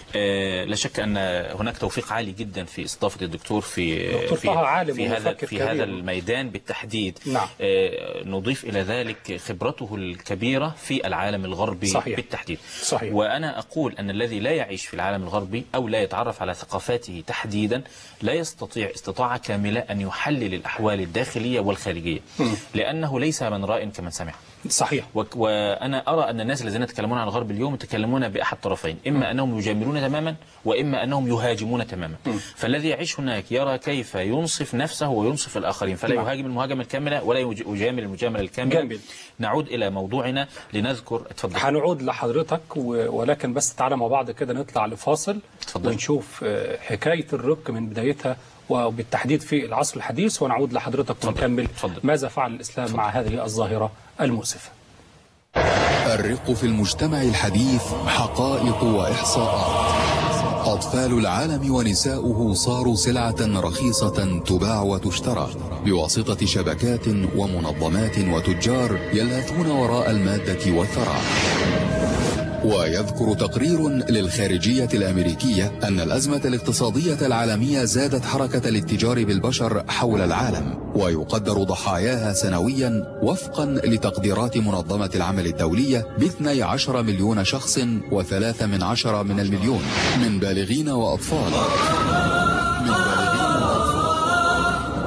Speaker 3: آه، لا شك ان هناك توفيق عالي جدا في استضافه الدكتور في
Speaker 2: دكتور
Speaker 3: في
Speaker 2: طه عالم
Speaker 3: في هذا
Speaker 2: ومفكر
Speaker 3: في هذا
Speaker 2: كبير.
Speaker 3: الميدان بالتحديد
Speaker 2: نعم.
Speaker 3: آه، نضيف إلى ذلك خبرته الكبيرة في العالم الغربي
Speaker 2: صحيح.
Speaker 3: بالتحديد
Speaker 2: صحيح.
Speaker 3: وأنا أقول أن الذي لا يعيش في العالم الغربي أو لا يتعرف على ثقافاته تحديدا لا يستطيع استطاعة كاملة أن يحلل الأحوال الداخلية والخارجية لأنه ليس من راء كمن سمع
Speaker 2: صحيح
Speaker 3: وك- وأنا أرى أن الناس الذين يتكلمون عن الغرب اليوم يتكلمون بأحد طرفين إما أنهم يجاملون تماما وإما أنهم يهاجمون تماما فالذي يعيش هناك يرى كيف ينصف نفسه وينصف الآخرين فلا
Speaker 2: نعم.
Speaker 3: يهاجم المهاجمة الكاملة ولا يج- يجامل المجاملة الكاملة
Speaker 2: جميل.
Speaker 3: نعود إلى موضوعنا لنذكر اتفضل
Speaker 2: هنعود لحضرتك و- ولكن بس تعالى مع بعض كده نطلع لفاصل
Speaker 3: اتفضل.
Speaker 2: ونشوف آه، حكاية الرق من بدايتها وبالتحديد في العصر الحديث ونعود لحضرتك ونكمل
Speaker 3: اتفضل.
Speaker 2: ماذا فعل الإسلام مع هذه الظاهرة المؤسفة
Speaker 5: الرق في المجتمع الحديث حقائق وإحصاءات أطفال العالم ونساؤه صاروا سلعة رخيصة تباع وتشترى بواسطة شبكات ومنظمات وتجار يلهثون وراء المادة والثراء ويذكر تقرير للخارجية الأمريكية أن الأزمة الاقتصادية العالمية زادت حركة الاتجار بالبشر حول العالم ويقدر ضحاياها سنويا وفقا لتقديرات منظمة العمل الدولية ب 12 مليون شخص وثلاث من عشرة من المليون من بالغين وأطفال من بالغين وأطفال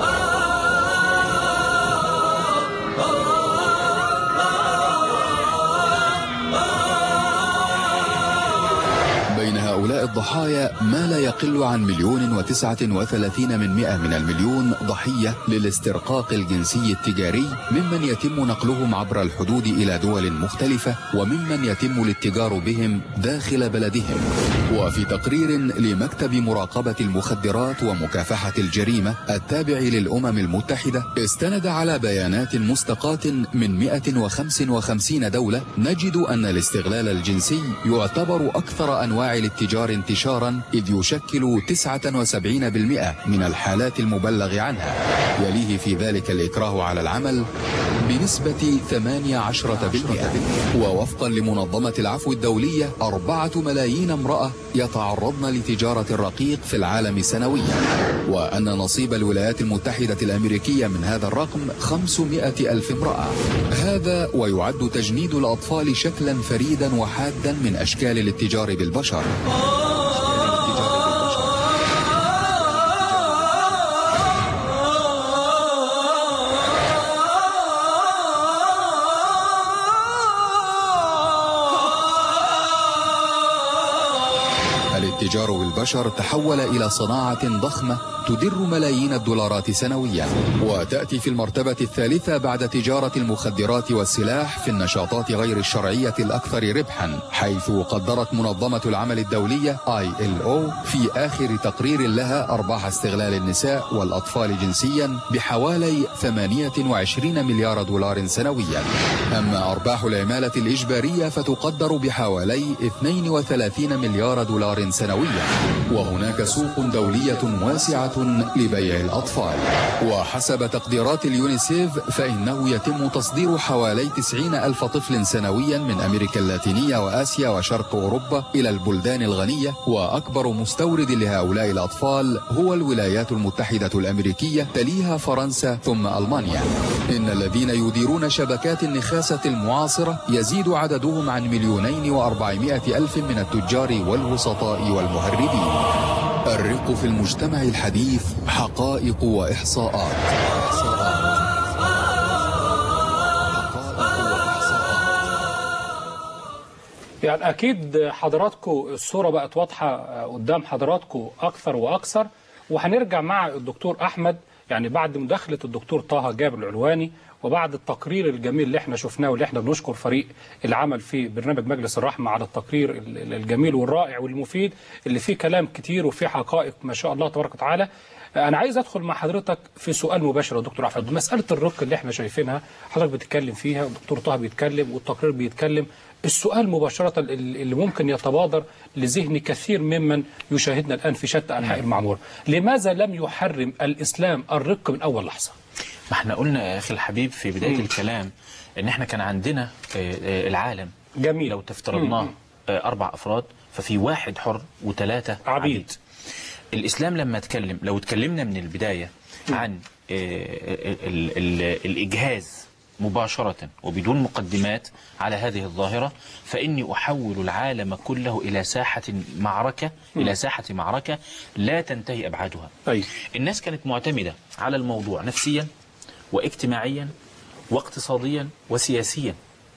Speaker 5: بين هؤلاء الضحايا ما لا يقل عن مليون وتسعة وثلاثين من مئة من المليون ضحية للاسترقاق الجنسي التجاري ممن يتم نقلهم عبر الحدود إلى دول مختلفة وممن يتم الاتجار بهم داخل بلدهم وفي تقرير لمكتب مراقبة المخدرات ومكافحة الجريمة التابع للأمم المتحدة استند على بيانات مستقاة من 155 دولة نجد أن الاستغلال الجنسي يعتبر أكثر أنواع الاتجار انتشارا إذ يشكل 79% من الحالات المبلغ عنها يليه في ذلك الإكراه على العمل بنسبة 18% ووفقا لمنظمة العفو الدولية أربعة ملايين امرأة يتعرضن لتجارة الرقيق في العالم سنويا وأن نصيب الولايات المتحدة الأمريكية من هذا الرقم 500 ألف امرأة هذا ويعد تجنيد الأطفال شكلا فريدا وحادا من أشكال الاتجار بالبشر الاتجار بالبشر البشر تحول إلى صناعة ضخمة تدر ملايين الدولارات سنويا وتأتي في المرتبة الثالثة بعد تجارة المخدرات والسلاح في النشاطات غير الشرعية الأكثر ربحا حيث قدرت منظمة العمل الدولية ILO في آخر تقرير لها أرباح استغلال النساء والأطفال جنسيا بحوالي 28 مليار دولار سنويا أما أرباح العمالة الإجبارية فتقدر بحوالي 32 مليار دولار سنويا وهناك سوق دولية واسعة لبيع الأطفال وحسب تقديرات اليونيسيف فإنه يتم تصدير حوالي 90 ألف طفل سنويا من أمريكا اللاتينية وآسيا وشرق أوروبا إلى البلدان الغنية وأكبر مستورد لهؤلاء الأطفال هو الولايات المتحدة الأمريكية تليها فرنسا ثم ألمانيا إن الذين يديرون شبكات النخاسة المعاصرة يزيد عددهم عن مليونين وأربعمائة ألف من التجار والوسطاء والمهربين الرق في المجتمع الحديث حقائق وإحصاءات
Speaker 2: يعني أكيد حضراتكم الصورة بقت واضحة قدام حضراتكم أكثر وأكثر وهنرجع مع الدكتور أحمد يعني بعد مداخلة الدكتور طه جابر العلواني وبعد التقرير الجميل اللي احنا شفناه واللي احنا بنشكر فريق العمل في برنامج مجلس الرحمة على التقرير ال- الجميل والرائع والمفيد اللي فيه كلام كتير وفيه حقائق ما شاء الله تبارك وتعالى انا عايز ادخل مع حضرتك في سؤال مباشر يا دكتور احمد مساله الرق اللي احنا شايفينها حضرتك بتتكلم فيها والدكتور طه بيتكلم والتقرير بيتكلم السؤال مباشره اللي ممكن يتبادر لذهن كثير ممن يشاهدنا الان في شتى انحاء المعموره لماذا لم يحرم الاسلام الرق من اول لحظه
Speaker 3: ما احنا قلنا يا اخي الحبيب في بدايه
Speaker 2: مم.
Speaker 3: الكلام ان احنا كان عندنا آه، آه، العالم
Speaker 2: جميل
Speaker 3: لو تفترضناه
Speaker 2: مم.
Speaker 3: آه، اربع افراد ففي واحد حر وثلاثه
Speaker 2: عبيد.
Speaker 3: عبيد الاسلام لما اتكلم لو اتكلمنا من البدايه عن آه، ال- ال- الاجهاز مباشرة وبدون مقدمات على هذه الظاهرة فإني أحول العالم كله إلى ساحة معركة إلى ساحة معركة لا تنتهي أبعادها
Speaker 2: أي.
Speaker 3: الناس كانت معتمدة على الموضوع نفسيا واجتماعيا واقتصاديا وسياسيا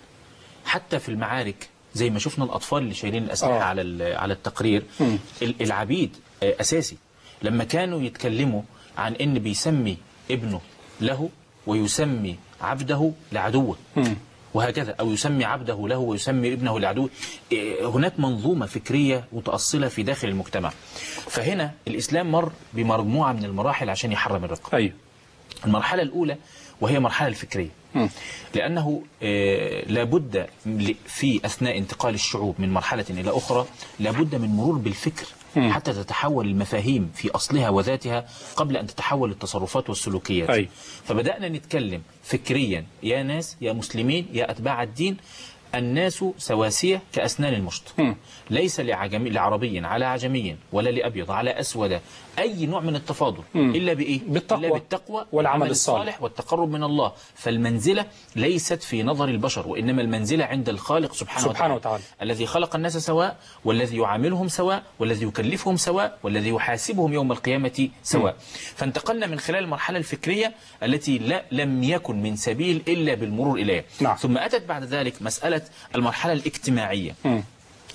Speaker 3: حتى في المعارك زي ما شفنا الأطفال اللي شايلين الأسلحة
Speaker 2: آه.
Speaker 3: على ال- على التقرير
Speaker 2: مم.
Speaker 3: ال- العبيد آه، أساسي لما كانوا يتكلموا عن إن بيسمي ابنه له ويسمي عبده لعدوه
Speaker 2: مم.
Speaker 3: وهكذا أو يسمي عبده له ويسمي ابنه لعدوه إيه، هناك منظومة فكرية متأصلة في داخل المجتمع فهنا الإسلام مر بمجموعة من المراحل عشان يحرم الرق
Speaker 2: ايوه
Speaker 3: المرحلة الأولى وهي المرحلة الفكرية
Speaker 2: مم.
Speaker 3: لأنه آه، لابد ل- في أثناء انتقال الشعوب من مرحلة إلى أخرى لابد من مرور بالفكر
Speaker 2: مم.
Speaker 3: حتى تتحول المفاهيم في أصلها وذاتها قبل أن تتحول التصرفات والسلوكيات
Speaker 2: أي.
Speaker 3: فبدأنا نتكلم فكريا يا ناس يا مسلمين يا أتباع الدين الناس سواسية كأسنان المشط
Speaker 2: مم.
Speaker 3: ليس لعجمي لعربي على عجمي ولا لأبيض على أسود أي نوع من التفاضل
Speaker 2: مم.
Speaker 3: إلا بإيه؟
Speaker 2: بالتقوى
Speaker 3: إلا بالتقوى
Speaker 2: والعمل الصالح.
Speaker 3: والتقرب من الله فالمنزلة ليست في نظر البشر وإنما المنزلة عند الخالق سبحانه,
Speaker 2: سبحانه وتعالى.
Speaker 3: الذي خلق الناس سواء والذي يعاملهم سواء والذي يكلفهم سواء والذي يحاسبهم يوم القيامة سواء فانتقلنا من خلال المرحلة الفكرية التي لا لم يكن من سبيل إلا بالمرور إليها
Speaker 2: نعم.
Speaker 3: ثم أتت بعد ذلك مسألة المرحلة الاجتماعية
Speaker 2: مم.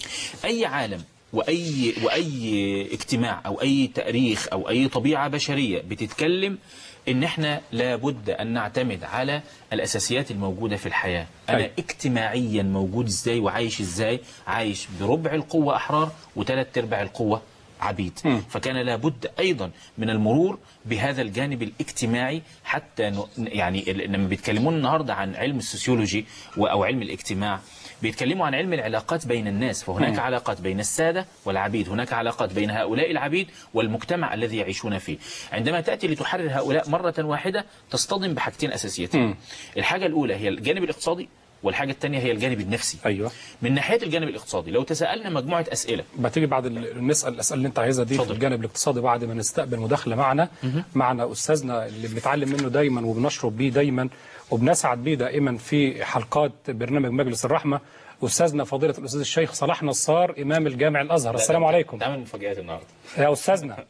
Speaker 3: أي عالم وأي وأي اجتماع أو أي تاريخ أو أي طبيعة بشرية بتتكلم إن إحنا لابد أن نعتمد على الأساسيات الموجودة في الحياة أنا
Speaker 2: أي.
Speaker 3: اجتماعيا موجود إزاي وعايش إزاي عايش بربع القوة أحرار وثلاث أرباع القوة عبيد
Speaker 2: مم.
Speaker 3: فكان لابد أيضا من المرور بهذا الجانب الاجتماعي حتى ن... يعني ال- لما بيتكلمون النهاردة عن علم السوسيولوجي و- أو علم الاجتماع بيتكلموا عن علم العلاقات بين الناس فهناك
Speaker 2: مم.
Speaker 3: علاقات بين السادة والعبيد هناك علاقات بين هؤلاء العبيد والمجتمع الذي يعيشون فيه عندما تأتي لتحرر هؤلاء مرة واحدة تصطدم بحاجتين أساسيتين
Speaker 2: مم.
Speaker 3: الحاجة الأولى هي الجانب الاقتصادي والحاجة الثانية هي الجانب النفسي
Speaker 2: ايوه
Speaker 3: من ناحية الجانب الاقتصادي لو تساءلنا مجموعة أسئلة
Speaker 2: بتيجي بعد ال- نسال الاسئله اللي انت عايزها دي في
Speaker 3: اتفضل.
Speaker 2: الجانب الاقتصادي بعد ما نستقبل مداخله معنا معنا استاذنا اللي بنتعلم منه دايما وبنشرب بيه دايما وبنسعد بيه دائما في حلقات برنامج مجلس الرحمه استاذنا فضيله الاستاذ الشيخ صلاح نصار امام الجامع الازهر السلام عليكم
Speaker 3: تعمل مفاجآت النهاردة
Speaker 2: يا استاذنا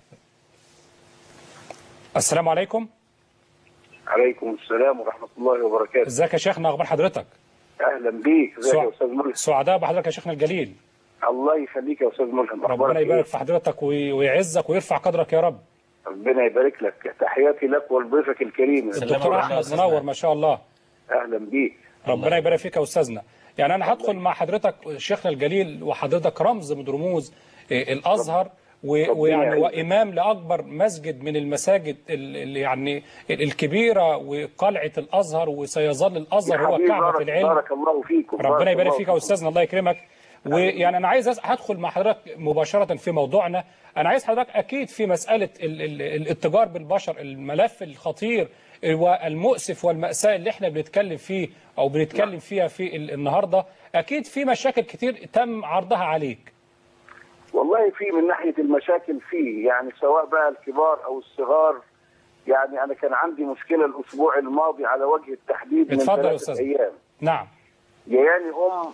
Speaker 2: السلام عليكم
Speaker 6: عليكم السلام ورحمة الله وبركاته
Speaker 2: ازيك يا شيخنا اخبار حضرتك
Speaker 6: أهلا بيك ازيك
Speaker 2: سع-
Speaker 6: يا أستاذ مرسي
Speaker 2: سعداء بحضرتك يا شيخنا الجليل
Speaker 6: الله يخليك يا استاذ ملهم
Speaker 2: ربنا
Speaker 6: أخبارك
Speaker 2: يبارك
Speaker 6: إيه؟
Speaker 2: في حضرتك وي- ويعزك ويرفع قدرك يا رب
Speaker 6: ربنا يبارك لك تحياتي لك ولضيفك الكريم
Speaker 3: سلام
Speaker 2: الدكتور
Speaker 3: عليكم يا
Speaker 2: احمد
Speaker 3: أستاذنا.
Speaker 2: منور ما شاء الله
Speaker 6: اهلا بيك
Speaker 2: ربنا يبارك فيك يا استاذنا يعني انا هدخل مع حضرتك شيخنا الجليل وحضرتك رمز من رموز آه، الازهر و- ويعني
Speaker 6: يعينك.
Speaker 2: وامام لاكبر مسجد من المساجد ال- ال- يعني ال- الكبيره وقلعه الازهر وسيظل الازهر
Speaker 6: يا
Speaker 2: هو
Speaker 6: حبيبي
Speaker 2: كعبه
Speaker 6: بارك,
Speaker 2: العلم
Speaker 6: بارك الله فيكم
Speaker 2: ربنا
Speaker 6: بارك
Speaker 2: يبارك
Speaker 6: الله
Speaker 2: فيك يا
Speaker 6: فيكم.
Speaker 2: استاذنا الله يكرمك ويعني انا عايز أس- هدخل مع حضرتك مباشره في موضوعنا انا عايز حضرتك اكيد في مساله ال- ال- الاتجار بالبشر الملف الخطير والمؤسف والمأساة اللي احنا بنتكلم فيه او بنتكلم فيها في ال- النهارده اكيد في مشاكل كتير تم عرضها عليك
Speaker 6: والله في من ناحيه المشاكل فيه يعني سواء بقى الكبار او الصغار يعني انا كان عندي مشكله الاسبوع الماضي على وجه التحديد من
Speaker 2: اتفضل يا
Speaker 6: ثلاثه
Speaker 2: أستاذ.
Speaker 6: ايام
Speaker 2: نعم
Speaker 6: جياني ام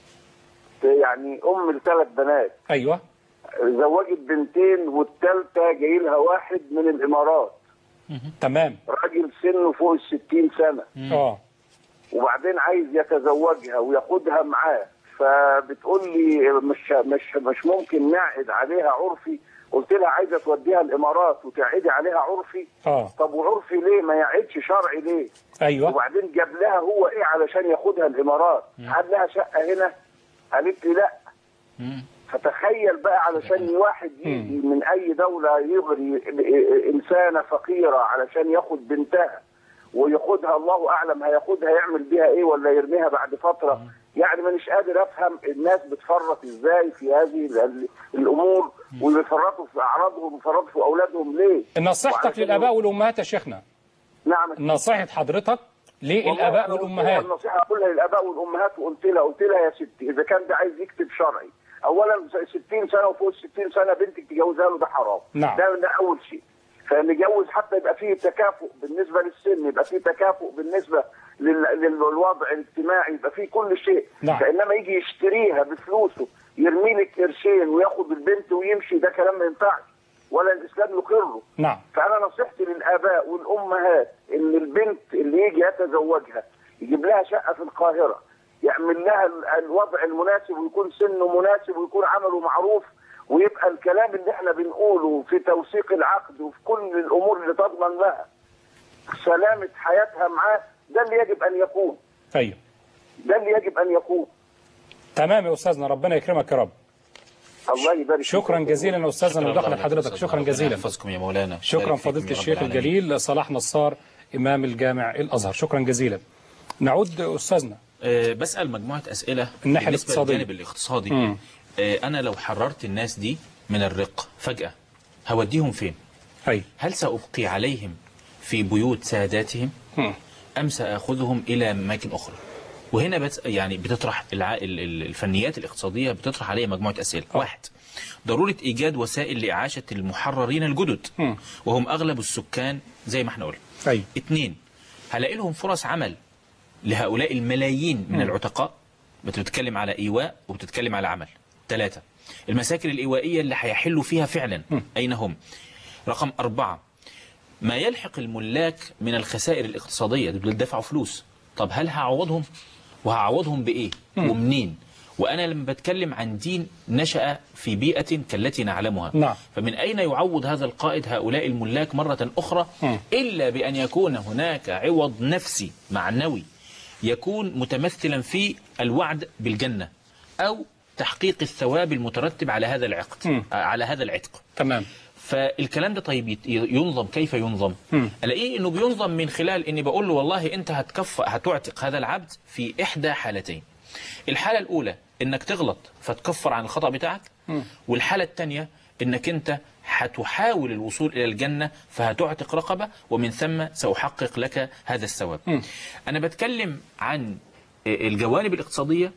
Speaker 6: يعني ام لثلاث بنات
Speaker 2: ايوه
Speaker 6: زوجت بنتين والثالثه جاي لها واحد من الامارات
Speaker 2: تمام
Speaker 6: راجل سنه فوق الستين سنه
Speaker 2: اه
Speaker 6: وبعدين عايز يتزوجها وياخدها معاه فبتقول لي مش مش مش ممكن نعقد عليها عرفي قلت لها عايزه توديها الامارات وتعقدي عليها عرفي
Speaker 2: اه
Speaker 6: طب وعرفي ليه ما يعقدش شرعي ليه
Speaker 2: ايوه
Speaker 6: وبعدين جاب لها هو ايه علشان ياخدها الامارات قال لها شقه هنا قالت لي لا فتخيل بقى علشان واحد يجي من اي دوله يغري انسانه فقيره علشان ياخد بنتها وياخدها الله اعلم هياخدها يعمل بيها ايه ولا يرميها بعد فتره يعني مانيش قادر افهم الناس بتفرط ازاي في هذه ال- الامور ويفرطوا في اعراضهم ويفرطوا في اولادهم ليه؟
Speaker 2: نصيحتك
Speaker 6: وعلشان
Speaker 2: للاباء والامهات يا شيخنا
Speaker 6: نعم
Speaker 2: نصيحه حضرتك
Speaker 6: والله
Speaker 2: للاباء
Speaker 6: أنا قلت لها
Speaker 2: والامهات
Speaker 6: النصيحه كلها للاباء والامهات وقلت لها قلت لها يا ستي اذا كان ده عايز يكتب شرعي اولا 60 سنه وفوق ال 60 سنه بنتك تجوزها له ده حرام
Speaker 2: نعم.
Speaker 6: ده ده اول شيء فنجوز حتى يبقى فيه تكافؤ بالنسبه للسن يبقى فيه تكافؤ بالنسبه لل- للوضع الاجتماعي يبقى فيه كل شيء
Speaker 2: نعم.
Speaker 6: فانما يجي يشتريها بفلوسه يرمي لك قرشين وياخد البنت ويمشي ده كلام ما ينفعش ولا الاسلام يقره
Speaker 2: نعم
Speaker 6: فانا نصيحتي للاباء والامهات ان البنت اللي يجي يتزوجها يجيب لها شقه في القاهره يعمل لها ال- الوضع المناسب ويكون سنه مناسب ويكون عمله معروف ويبقى الكلام اللي احنا بنقوله في توثيق العقد وفي كل الامور اللي تضمن لها سلامه حياتها معاه ده اللي يجب ان يكون
Speaker 2: ايوه
Speaker 6: ده اللي يجب ان يكون
Speaker 2: تمام يا استاذنا ربنا يكرمك يا رب
Speaker 6: الله يبارك فيك.
Speaker 2: شكرا جزيلا يا استاذنا
Speaker 3: شكراً
Speaker 2: ودخل
Speaker 3: الله
Speaker 2: حضرتك
Speaker 3: عليك.
Speaker 2: شكرا
Speaker 3: ربنا
Speaker 2: جزيلا
Speaker 3: يحفظكم يا مولانا
Speaker 2: شكرا
Speaker 3: بارك فيكم
Speaker 2: فضيله
Speaker 3: يا رب
Speaker 2: الشيخ
Speaker 3: العالمين.
Speaker 2: الجليل صلاح نصار امام الجامع الازهر شكرا جزيلا نعود استاذنا
Speaker 3: أه بسأل مجموعة أسئلة
Speaker 2: الناحية
Speaker 3: بالنسبة
Speaker 2: الاقتصادية.
Speaker 3: للجانب الاقتصادي
Speaker 2: مم.
Speaker 3: أه أنا لو حررت الناس دي من الرق فجأة هوديهم فين؟
Speaker 2: ايوه
Speaker 3: هل سأبقي عليهم في بيوت ساداتهم
Speaker 2: مم.
Speaker 3: أم سأخذهم إلى أماكن أخرى؟ وهنا بس يعني بتطرح الع... ال- ال- الفنيات الاقتصادية بتطرح عليها مجموعة أسئلة واحد ضرورة إيجاد وسائل لإعاشة المحررين الجدد
Speaker 2: مم.
Speaker 3: وهم أغلب السكان زي ما احنا قلنا
Speaker 2: ايوه
Speaker 3: اثنين هلاقي لهم فرص عمل لهؤلاء الملايين من العتقاء بتتكلم على إيواء وبتتكلم على عمل ثلاثة المساكن الإيوائية اللي هيحلوا فيها فعلا أين هم رقم أربعة ما يلحق الملاك من الخسائر الاقتصادية دول دفعوا فلوس طب هل هعوضهم وهعوضهم بإيه ومنين وأنا لما بتكلم عن دين نشأ في بيئة كالتي نعلمها
Speaker 2: نعم.
Speaker 3: فمن أين يعوض هذا القائد هؤلاء الملاك مرة أخرى
Speaker 2: مم.
Speaker 3: إلا بأن يكون هناك عوض نفسي معنوي يكون متمثلا في الوعد بالجنة أو تحقيق الثواب المترتب على هذا العقد
Speaker 2: مم.
Speaker 3: على هذا العتق
Speaker 2: تمام
Speaker 3: فالكلام ده طيب يت- ينظم كيف ينظم
Speaker 2: مم.
Speaker 3: الاقيه انه بينظم من خلال اني بقول له والله انت هتكف هتعتق هذا العبد في احدى حالتين الحاله الاولى انك تغلط فتكفر عن الخطا بتاعك والحاله الثانيه انك انت هتحاول الوصول الى الجنه فهتعتق رقبه ومن ثم ساحقق لك هذا الثواب انا بتكلم عن الجوانب الاقتصاديه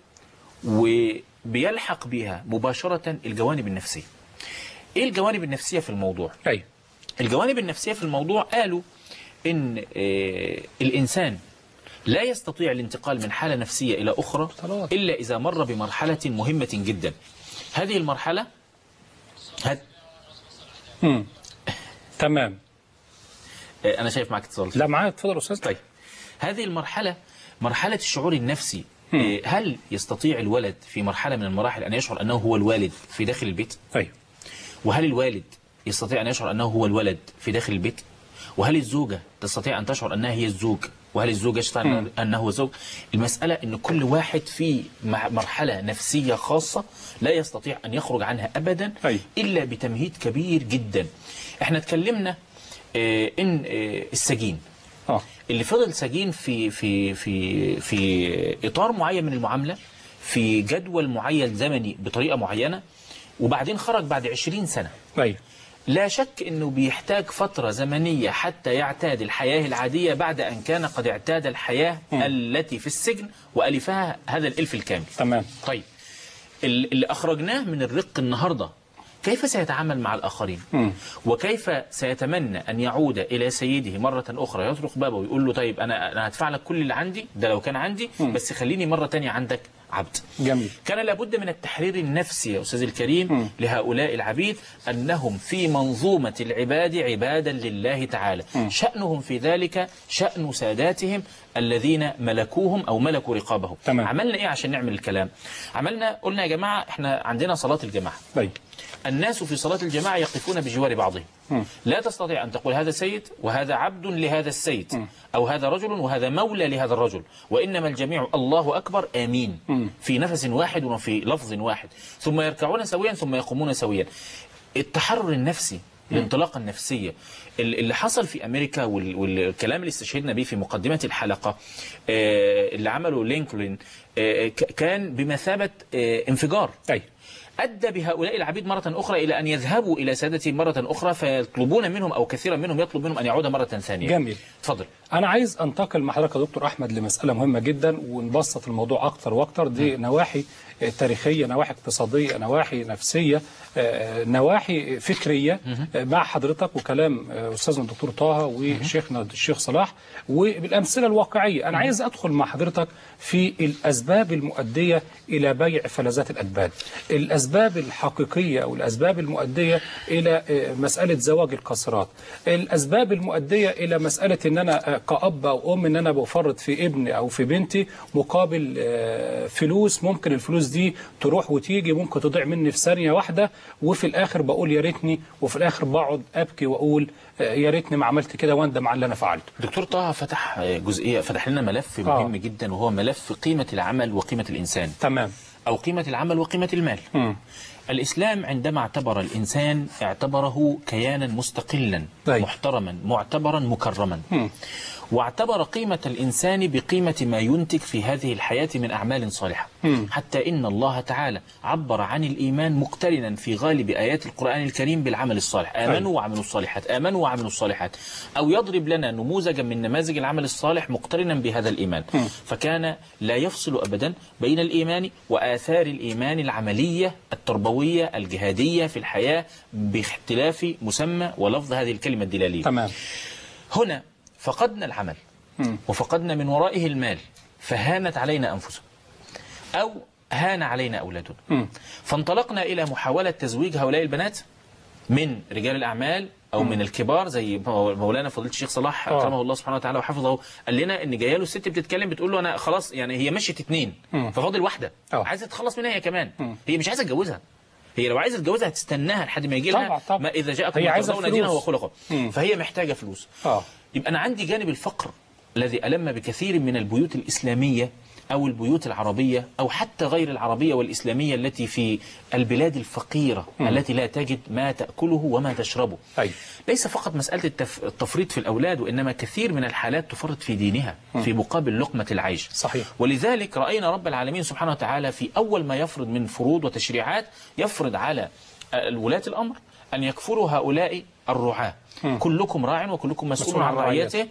Speaker 3: وبيلحق بها مباشره الجوانب النفسيه ايه الجوانب النفسيه في الموضوع
Speaker 2: ايوه
Speaker 3: الجوانب النفسية في الموضوع قالوا إن آه، الإنسان لا يستطيع الانتقال من حالة نفسية إلى أخرى
Speaker 2: خلاص.
Speaker 3: إلا إذا مر بمرحلة مهمة جدا هذه المرحلة هد...
Speaker 2: مم. تمام
Speaker 3: آه، أنا شايف معك اتصال
Speaker 2: لا معايا اتفضل يا استاذ
Speaker 3: طيب هذه المرحلة مرحلة الشعور النفسي إيه، هل يستطيع الولد في مرحلة من المراحل أن يشعر أنه هو الوالد في داخل البيت
Speaker 2: طيب
Speaker 3: وهل الوالد يستطيع أن يشعر أنه هو الولد في داخل البيت وهل الزوجة تستطيع أن تشعر أنها هي الزوج وهل الزوج يشعر أنه هو زوج المسألة أن كل واحد في مع- مرحلة نفسية خاصة لا يستطيع أن يخرج عنها أبدا
Speaker 2: أي.
Speaker 3: إلا بتمهيد كبير جدا احنا اتكلمنا آه، إن آه، السجين
Speaker 2: اه
Speaker 3: اللي فضل سجين في في في في اطار معين من المعامله في جدول معين زمني بطريقه معينه وبعدين خرج بعد 20 سنه
Speaker 2: ايوه
Speaker 3: لا شك انه بيحتاج فتره زمنيه حتى يعتاد الحياه العاديه بعد ان كان قد اعتاد الحياه التي في السجن والفها هذا الالف الكامل
Speaker 2: تمام
Speaker 3: طيب ال- اللي أخرجناه من الرق النهاردة كيف سيتعامل مع الآخرين
Speaker 2: مم.
Speaker 3: وكيف سيتمنى أن يعود إلى سيده مرة أخرى يطرق بابه ويقول له طيب أنا أنا هدفع لك كل اللي عندي ده لو كان عندي بس خليني مرة تانية عندك عبد
Speaker 2: جميل
Speaker 3: كان لابد من التحرير النفسي يا أستاذ الكريم لهؤلاء العبيد أنهم في منظومة العباد عبادا لله تعالى شأنهم في ذلك شأن ساداتهم الذين ملكوهم أو ملكوا رقابهم
Speaker 2: تمام.
Speaker 3: عملنا إيه عشان نعمل الكلام عملنا قلنا يا جماعة إحنا عندنا صلاة الجماعة
Speaker 2: طيب
Speaker 3: الناس في صلاة الجماعة يقفون بجوار بعضهم لا تستطيع أن تقول هذا سيد وهذا عبد لهذا السيد أو هذا رجل وهذا مولى لهذا الرجل وإنما الجميع الله أكبر آمين في نفس واحد وفي لفظ واحد ثم يركعون سويا ثم يقومون سويا التحرر النفسي الانطلاقة النفسية ال- اللي حصل في أمريكا وال- والكلام اللي استشهدنا به في مقدمة الحلقة آه، اللي عمله لينكولن آه، ك- كان بمثابة آه، انفجار
Speaker 2: طيب
Speaker 3: أدى بهؤلاء العبيد مرة أخرى إلى أن يذهبوا إلى سادتهم مرة أخرى فيطلبون منهم أو كثيرا منهم يطلب منهم أن يعود مرة ثانية
Speaker 2: جميل.
Speaker 3: تفضل
Speaker 2: انا عايز انتقل مع حضرتك يا دكتور احمد لمساله مهمه جدا ونبسط الموضوع اكتر واكتر دي نواحي آه، تاريخيه نواحي اقتصاديه نواحي نفسيه آه، نواحي فكريه آه، مع حضرتك وكلام آه، استاذنا الدكتور طه وشيخنا الشيخ صلاح وبالامثله الواقعيه انا عايز ادخل مع حضرتك في الاسباب المؤديه الى بيع فلذات الادبان الاسباب الحقيقيه او الاسباب المؤديه الى آه، مساله زواج القاصرات الاسباب المؤديه الى مساله ان انا آه، كاب او ام ان انا بفرط في ابني او في بنتي مقابل آه، فلوس ممكن الفلوس دي تروح وتيجي ممكن تضيع مني في ثانيه واحده وفي الاخر بقول يا ريتني وفي الاخر بقعد ابكي واقول آه، يا ريتني ما عملت كده واندم على اللي انا فعلته
Speaker 3: دكتور طه فتح جزئية فتح لنا ملف
Speaker 2: آه.
Speaker 3: مهم جدا وهو ملف قيمة العمل وقيمة الإنسان
Speaker 2: تمام
Speaker 3: أو قيمة العمل وقيمة المال
Speaker 2: مم.
Speaker 3: الإسلام عندما اعتبر الإنسان اعتبره كيانا مستقلا
Speaker 2: طيب.
Speaker 3: محترما معتبرا مكرما
Speaker 2: مم.
Speaker 3: واعتبر قيمة الإنسان بقيمة ما ينتج في هذه الحياة من أعمال صالحة
Speaker 2: مم.
Speaker 3: حتى إن الله تعالى عبر عن الإيمان مقترنا في غالب آيات القرآن الكريم بالعمل الصالح آمنوا وعملوا الصالحات آمنوا وعملوا الصالحات أو يضرب لنا نموذجا من نماذج العمل الصالح مقترنا بهذا الإيمان فكان لا يفصل أبدا بين الإيمان وآثار الإيمان العملية التربوية الجهادية في الحياة باختلاف مسمى ولفظ هذه الكلمة الدلالية
Speaker 2: تمام
Speaker 3: هنا فقدنا العمل
Speaker 2: مم.
Speaker 3: وفقدنا من ورائه المال فهانت علينا أنفسنا أو هان علينا أولادنا
Speaker 2: مم.
Speaker 3: فانطلقنا إلى محاولة تزويج هؤلاء البنات من رجال الأعمال أو من الكبار زي مولانا فضيلة الشيخ صلاح
Speaker 2: آه.
Speaker 3: أكرمه الله سبحانه وتعالى وحفظه قال لنا إن جايه له الست بتتكلم بتقول له أنا خلاص يعني هي مشيت اتنين
Speaker 2: مم.
Speaker 3: ففاضل واحدة
Speaker 2: آه.
Speaker 3: عايزة تتخلص منها هي كمان
Speaker 2: مم.
Speaker 3: هي مش عايزة تتجوزها هي لو عايزة تتجوزها هتستناها لحد ما يجي لها
Speaker 2: طبعا، طبعا.
Speaker 3: ما إذا جاءكم
Speaker 2: هي
Speaker 3: من
Speaker 2: عايزة
Speaker 3: ترضون دينه
Speaker 2: الفلوس.
Speaker 3: وخلقه
Speaker 2: مم.
Speaker 3: فهي محتاجة فلوس
Speaker 2: اه
Speaker 3: يبقى أنا عندي جانب الفقر الذي ألم بكثير من البيوت الإسلامية أو البيوت العربية أو حتى غير العربية والإسلامية التي في البلاد الفقيرة التي لا تجد ما تأكله وما تشربه
Speaker 2: أي.
Speaker 3: ليس فقط مسألة التف... التفريط في الأولاد وإنما كثير من الحالات تفرط في دينها في مقابل لقمة العيش
Speaker 2: صحيح.
Speaker 3: ولذلك رأينا رب العالمين سبحانه وتعالى في أول ما يفرض من فروض وتشريعات يفرض على ولاة الأمر أن يكفروا هؤلاء الرعاة كلكم راع وكلكم مسؤول
Speaker 2: مسؤول
Speaker 3: عن
Speaker 2: عن
Speaker 3: رعيته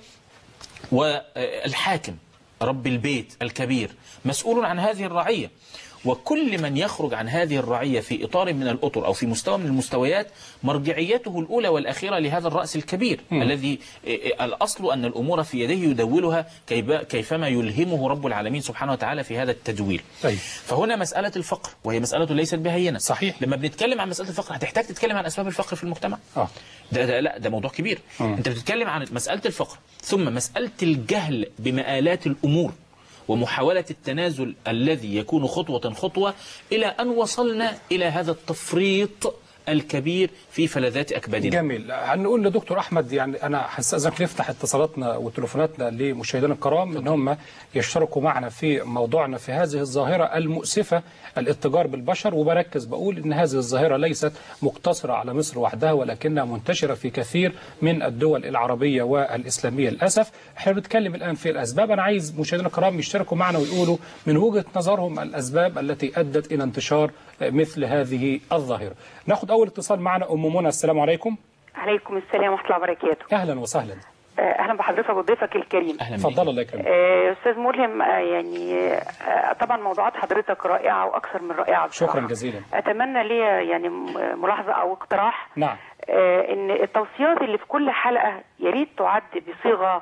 Speaker 3: والحاكم رب البيت الكبير مسؤول عن هذه الرعية وكل من يخرج عن هذه الرعية في إطار من الأطر أو في مستوى من المستويات مرجعيته الأولى والأخيرة لهذا الرأس الكبير الذي الأصل أن الأمور في يديه يدولها كيف- كيفما يلهمه رب العالمين سبحانه وتعالى في هذا التدوير
Speaker 2: طيب.
Speaker 3: فهنا مسألة الفقر وهي مسألة ليست بهينة
Speaker 2: صحيح.
Speaker 3: لما بنتكلم عن مسألة الفقر هتحتاج تتكلم عن أسباب الفقر في المجتمع
Speaker 2: اه
Speaker 3: ده, ده لا ده موضوع كبير
Speaker 2: مم.
Speaker 3: انت بتتكلم عن مسألة الفقر ثم مسألة الجهل بمآلات الأمور ومحاولة التنازل الذي يكون خطوة خطوة إلى أن وصلنا إلى هذا التفريط الكبير في فلذات أكبادنا
Speaker 2: جميل هنقول لدكتور احمد يعني انا هستاذنك نفتح اتصالاتنا وتليفوناتنا لمشاهدينا الكرام ان هم يشتركوا معنا في موضوعنا في هذه الظاهره المؤسفه الاتجار بالبشر وبركز بقول ان هذه الظاهره ليست مقتصره على مصر وحدها ولكنها منتشره في كثير من الدول العربيه والاسلاميه للاسف احنا بنتكلم الان في الاسباب انا عايز مشاهدينا الكرام يشتركوا معنا ويقولوا من وجهه نظرهم الاسباب التي ادت الى انتشار مثل هذه الظاهره ناخد اول اتصال معنا ام منى السلام عليكم
Speaker 7: عليكم السلام ورحمة الله وبركاته
Speaker 2: اهلا وسهلا
Speaker 7: آه، أهلا بحضرتك وضيفك الكريم
Speaker 3: أهلا بك.
Speaker 2: اتفضل الله يكرمك
Speaker 7: آه، أستاذ ملهم آه، يعني آه، طبعا موضوعات حضرتك رائعة وأكثر من رائعة بصراحة.
Speaker 2: شكرا جزيلا
Speaker 7: أتمنى لي يعني م- ملاحظة أو اقتراح
Speaker 2: نعم
Speaker 7: آه، إن التوصيات اللي في كل حلقة يا ريت تعد بصيغة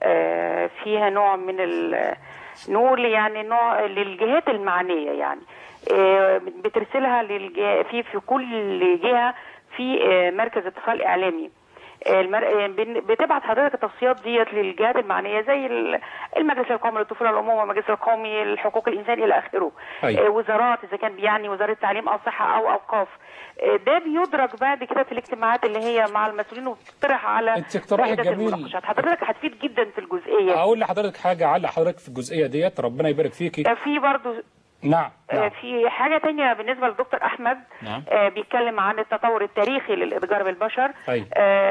Speaker 7: آه، فيها نوع من ال نقول يعني نوع للجهات المعنية يعني آه، بترسلها للجهة في في كل جهة في آه، مركز اتصال إعلامي المر... بن- بتبعت حضرتك التوصيات ديت للجهات المعنيه زي ال- المجلس القومي للطفوله والامومه والمجلس القومي لحقوق الانسان الى اخره
Speaker 2: أيوة.
Speaker 7: آه، وزارات اذا كان بيعني وزاره التعليم او الصحه او اوقاف آه، ده بيدرج بعد كده في الاجتماعات اللي هي مع المسؤولين وبتطرح على
Speaker 2: أنت اقتراحك
Speaker 7: مائدة
Speaker 2: جميل.
Speaker 7: المناقشات حضرتك هتفيد جدا في الجزئيه
Speaker 2: اقول لحضرتك حاجه علق حضرتك في الجزئيه ديت ربنا يبارك فيكي
Speaker 7: آه، في برضو
Speaker 2: نعم
Speaker 7: آه،
Speaker 2: نعم
Speaker 7: في حاجة تانية بالنسبة للدكتور أحمد
Speaker 3: نعم.
Speaker 7: آه، بيتكلم عن التطور التاريخي للإتجار بالبشر
Speaker 2: أيوة.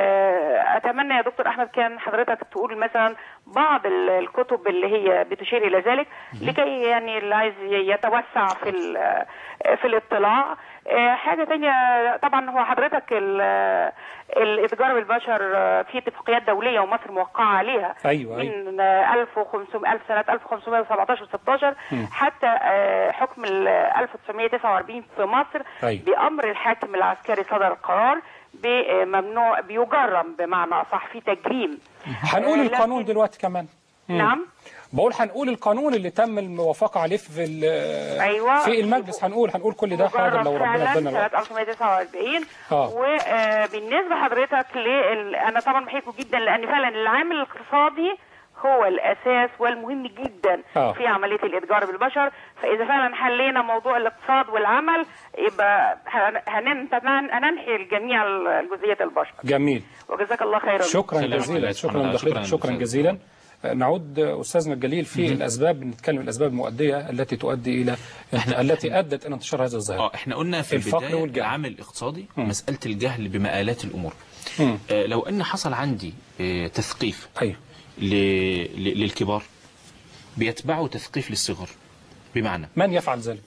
Speaker 7: آه، أتمنى يا دكتور أحمد كان حضرتك تقول مثلا بعض ال- الكتب اللي هي بتشير إلى ذلك لكي يعني اللي عايز ي- يتوسع في ال- في الاطلاع آه، حاجة تانية طبعا هو حضرتك ال- الإتجار بالبشر آه، في اتفاقيات دولية ومصر موقعة عليها
Speaker 2: أيوة، أيوة.
Speaker 7: من 1500 ألف سنة 1517 و16 حتى آه، حكم ال 1949 في مصر
Speaker 2: أيوة.
Speaker 7: بأمر الحاكم العسكري صدر قرار بممنوع بيجرم بمعنى أصح في تجريم
Speaker 2: هنقول
Speaker 7: آه،
Speaker 2: القانون
Speaker 7: لكن-
Speaker 2: دلوقتي كمان
Speaker 7: نعم
Speaker 2: بقول هنقول القانون اللي تم الموافقه عليه في ال-
Speaker 7: أيوة.
Speaker 2: في المجلس هنقول هنقول كل ده حاضر
Speaker 7: مجرم
Speaker 2: لو ربنا
Speaker 7: فعلا
Speaker 2: ادانا
Speaker 7: سنة
Speaker 2: الوقت
Speaker 7: 1949
Speaker 2: آه.
Speaker 7: وبالنسبة حضرتك لل... أنا طبعا بحبه جدا لأن فعلا العامل الاقتصادي هو الأساس والمهم جدا
Speaker 2: آه.
Speaker 7: في عملية الإتجار بالبشر فإذا فعلا حلينا موضوع الاقتصاد والعمل يبقى هن- هنن- هننحي الجميع الجزئية البشر
Speaker 2: جميل
Speaker 7: وجزاك الله خيرا
Speaker 2: شكرا
Speaker 3: سلام
Speaker 2: جزيلا
Speaker 3: عليكم.
Speaker 2: شكرا
Speaker 3: شكرا
Speaker 2: لمداخلتك شكرا
Speaker 3: أستاذ.
Speaker 2: جزيلا آه، نعود آه، استاذنا الجليل في الاسباب نتكلم الاسباب المؤديه التي تؤدي الى التي ادت الى انتشار هذه الظاهره
Speaker 3: اه احنا قلنا في
Speaker 2: الفقر
Speaker 3: البدايه
Speaker 2: والجهل.
Speaker 3: العامل الاقتصادي مساله الجهل بمآلات الامور
Speaker 2: مم.
Speaker 3: آه لو ان حصل عندي آه تثقيف
Speaker 2: ايوه
Speaker 3: ل... ل... للكبار بيتبعوا تثقيف للصغر بمعنى
Speaker 2: من يفعل ذلك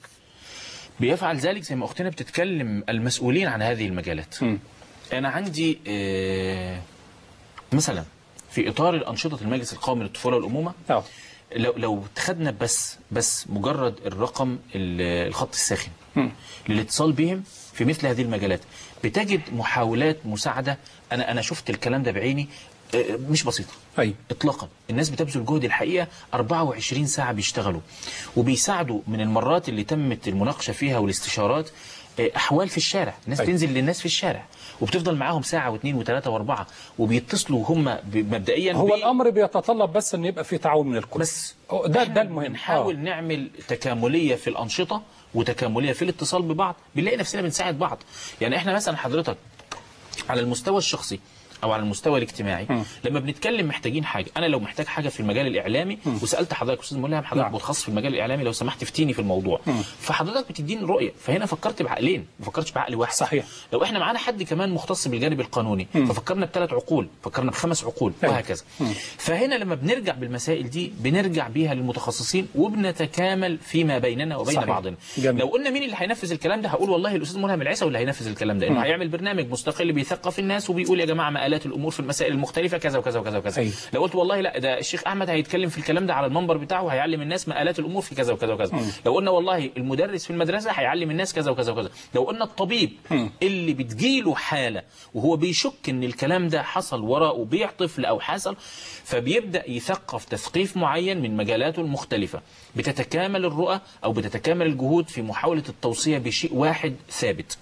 Speaker 3: بيفعل ذلك زي ما اختنا بتتكلم المسؤولين عن هذه المجالات
Speaker 2: مم.
Speaker 3: انا عندي آه مثلا في اطار الانشطه المجلس القومي للطفوله والامومه
Speaker 2: اه
Speaker 3: لو لو خدنا بس بس مجرد الرقم ال- الخط الساخن
Speaker 2: مم.
Speaker 3: للاتصال بهم في مثل هذه المجالات بتجد محاولات مساعده انا انا شفت الكلام ده بعيني آه، مش بسيطه
Speaker 2: ايوه
Speaker 3: اطلاقا الناس بتبذل جهد الحقيقه 24 ساعه بيشتغلوا وبيساعدوا من المرات اللي تمت المناقشه فيها والاستشارات آه، احوال في الشارع الناس
Speaker 2: أيوة.
Speaker 3: تنزل للناس في الشارع وبتفضل معاهم ساعه واثنين وثلاثه واربعه وبيتصلوا هم ب- مبدئيا
Speaker 2: هو
Speaker 3: ب-
Speaker 2: الامر بيتطلب بس ان يبقى في تعاون من الكل
Speaker 3: بس
Speaker 2: هو ده ده المهم
Speaker 3: بنحاول
Speaker 2: آه.
Speaker 3: نعمل تكامليه في الانشطه وتكامليه في الاتصال ببعض بنلاقي نفسنا بنساعد بعض يعني احنا مثلا حضرتك على المستوى الشخصي او على المستوى الاجتماعي لما بنتكلم محتاجين حاجه انا لو محتاج حاجه في المجال الاعلامي وسالت حضرتك استاذ ملهم حضرتك
Speaker 2: نعم.
Speaker 3: متخصص في المجال الاعلامي لو سمحت فتيني في الموضوع فحضرتك بتديني رؤيه فهنا فكرت بعقلين ما فكرتش بعقل واحد
Speaker 2: صحيح.
Speaker 3: لو احنا معانا حد كمان مختص بالجانب القانوني ففكرنا بثلاث عقول فكرنا بخمس عقول
Speaker 2: أيوة.
Speaker 3: وهكذا فهنا لما بنرجع بالمسائل دي بنرجع بيها للمتخصصين وبنتكامل فيما بيننا وبين
Speaker 2: صحيح.
Speaker 3: بعضنا
Speaker 2: جميل.
Speaker 3: لو قلنا مين اللي هينفذ الكلام ده هقول والله الاستاذ ملهم العيسى اللي هينفذ الكلام ده انه هيعمل برنامج مستقل بيثقف الناس وبيقول يا جماعه مآلات الامور في المسائل المختلفه كذا وكذا وكذا وكذا
Speaker 2: أيوة.
Speaker 3: لو قلت والله لا ده الشيخ احمد هيتكلم في الكلام ده على المنبر بتاعه وهيعلم الناس مآلات الامور في كذا وكذا وكذا لو قلنا والله المدرس في المدرسه هيعلم الناس كذا وكذا وكذا لو قلنا الطبيب اللي بتجيله حاله وهو بيشك ان الكلام ده حصل وراءه بيع طفل او حصل فبيبدا يثقف تثقيف معين من مجالاته المختلفه بتتكامل الرؤى او بتتكامل الجهود في محاوله التوصيه بشيء واحد ثابت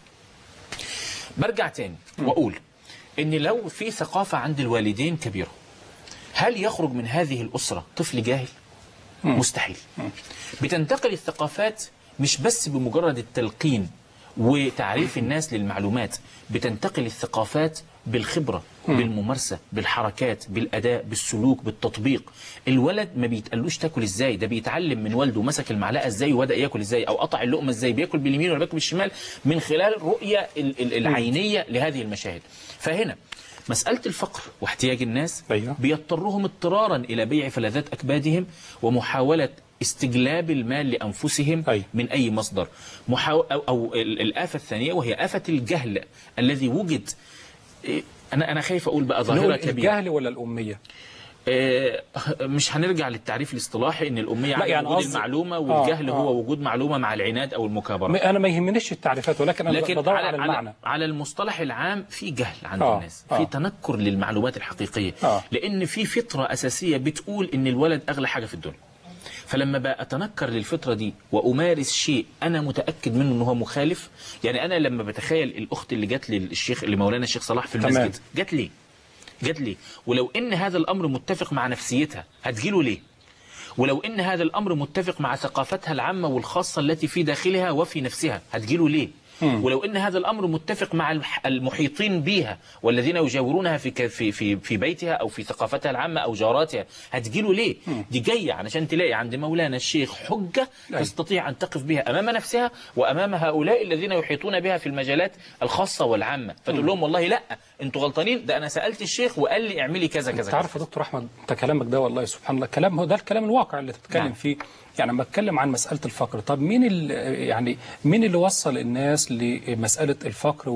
Speaker 3: برجع تاني واقول ان لو في ثقافه عند الوالدين كبيره هل يخرج من هذه الاسره طفل جاهل مستحيل بتنتقل الثقافات مش بس بمجرد التلقين وتعريف الناس للمعلومات بتنتقل الثقافات بالخبرة بالممارسة بالحركات بالأداء بالسلوك بالتطبيق الولد ما بيتقالوش تاكل ازاي ده بيتعلم من والده مسك المعلقة ازاي وبدأ ياكل ازاي او قطع اللقمة ازاي بياكل باليمين ولا بياكل بالشمال من خلال الرؤية ال- ال- العينية لهذه المشاهد فهنا مسألة الفقر واحتياج الناس
Speaker 2: أيوة.
Speaker 3: بيضطرهم اضطرارا إلى بيع فلذات أكبادهم ومحاولة استجلاب المال لأنفسهم
Speaker 2: أيوة.
Speaker 3: من أي مصدر محاو... أو, أو ال- الآفة الثانية وهي آفة الجهل الذي وجد إيه، أنا أنا خايف أقول بقى ظاهرة
Speaker 2: نقول
Speaker 3: كبيرة
Speaker 2: الجهل ولا الأمية
Speaker 3: آه، مش هنرجع للتعريف الاصطلاحي ان الاميه عدم
Speaker 2: يعني
Speaker 3: وجود
Speaker 2: قصدي-
Speaker 3: المعلومه
Speaker 2: آه،
Speaker 3: والجهل
Speaker 2: آه.
Speaker 3: هو وجود معلومه مع العناد او المكابره
Speaker 2: ما- أنا ما يهمنيش التعريفات ولكن أنا
Speaker 3: لكن
Speaker 2: بدور
Speaker 3: على,
Speaker 2: على المعنى
Speaker 3: على, على المصطلح العام في جهل عند
Speaker 2: آه،
Speaker 3: الناس
Speaker 2: آه.
Speaker 3: في تنكر للمعلومات الحقيقيه
Speaker 2: آه.
Speaker 3: لان في فطره اساسيه بتقول ان الولد اغلى حاجه في الدنيا فلما بقى اتنكر للفطره دي وامارس شيء انا متاكد منه ان هو مخالف يعني انا لما بتخيل الاخت اللي جت للشيخ اللي مولانا الشيخ صلاح في
Speaker 2: تمام.
Speaker 3: المسجد جت ليه جت ليه ولو ان هذا الامر متفق مع نفسيتها هتجيله ليه ولو ان هذا الامر متفق مع ثقافتها العامه والخاصه التي في داخلها وفي نفسها هتجيله ليه ولو ان هذا الامر متفق مع المح- المحيطين بها والذين يجاورونها في ك- في في في بيتها او في ثقافتها العامه او جاراتها هتجيله ليه دي جايه علشان تلاقي عند مولانا الشيخ حجه
Speaker 2: أيوة.
Speaker 3: تستطيع ان تقف بها امام نفسها وامام هؤلاء الذين يحيطون بها في المجالات الخاصه والعامه فتقول لهم والله لا انتوا غلطانين ده انا سالت الشيخ وقال لي اعملي كذا كذا
Speaker 2: انت
Speaker 3: كذا.
Speaker 2: عارف يا دكتور احمد انت كلامك ده والله سبحان الله كلام هو ده الكلام الواقع اللي تتكلم
Speaker 3: نعم.
Speaker 2: فيه يعني لما اتكلم عن مساله الفقر طب مين اللي يعني مين اللي وصل الناس لمساله الفقر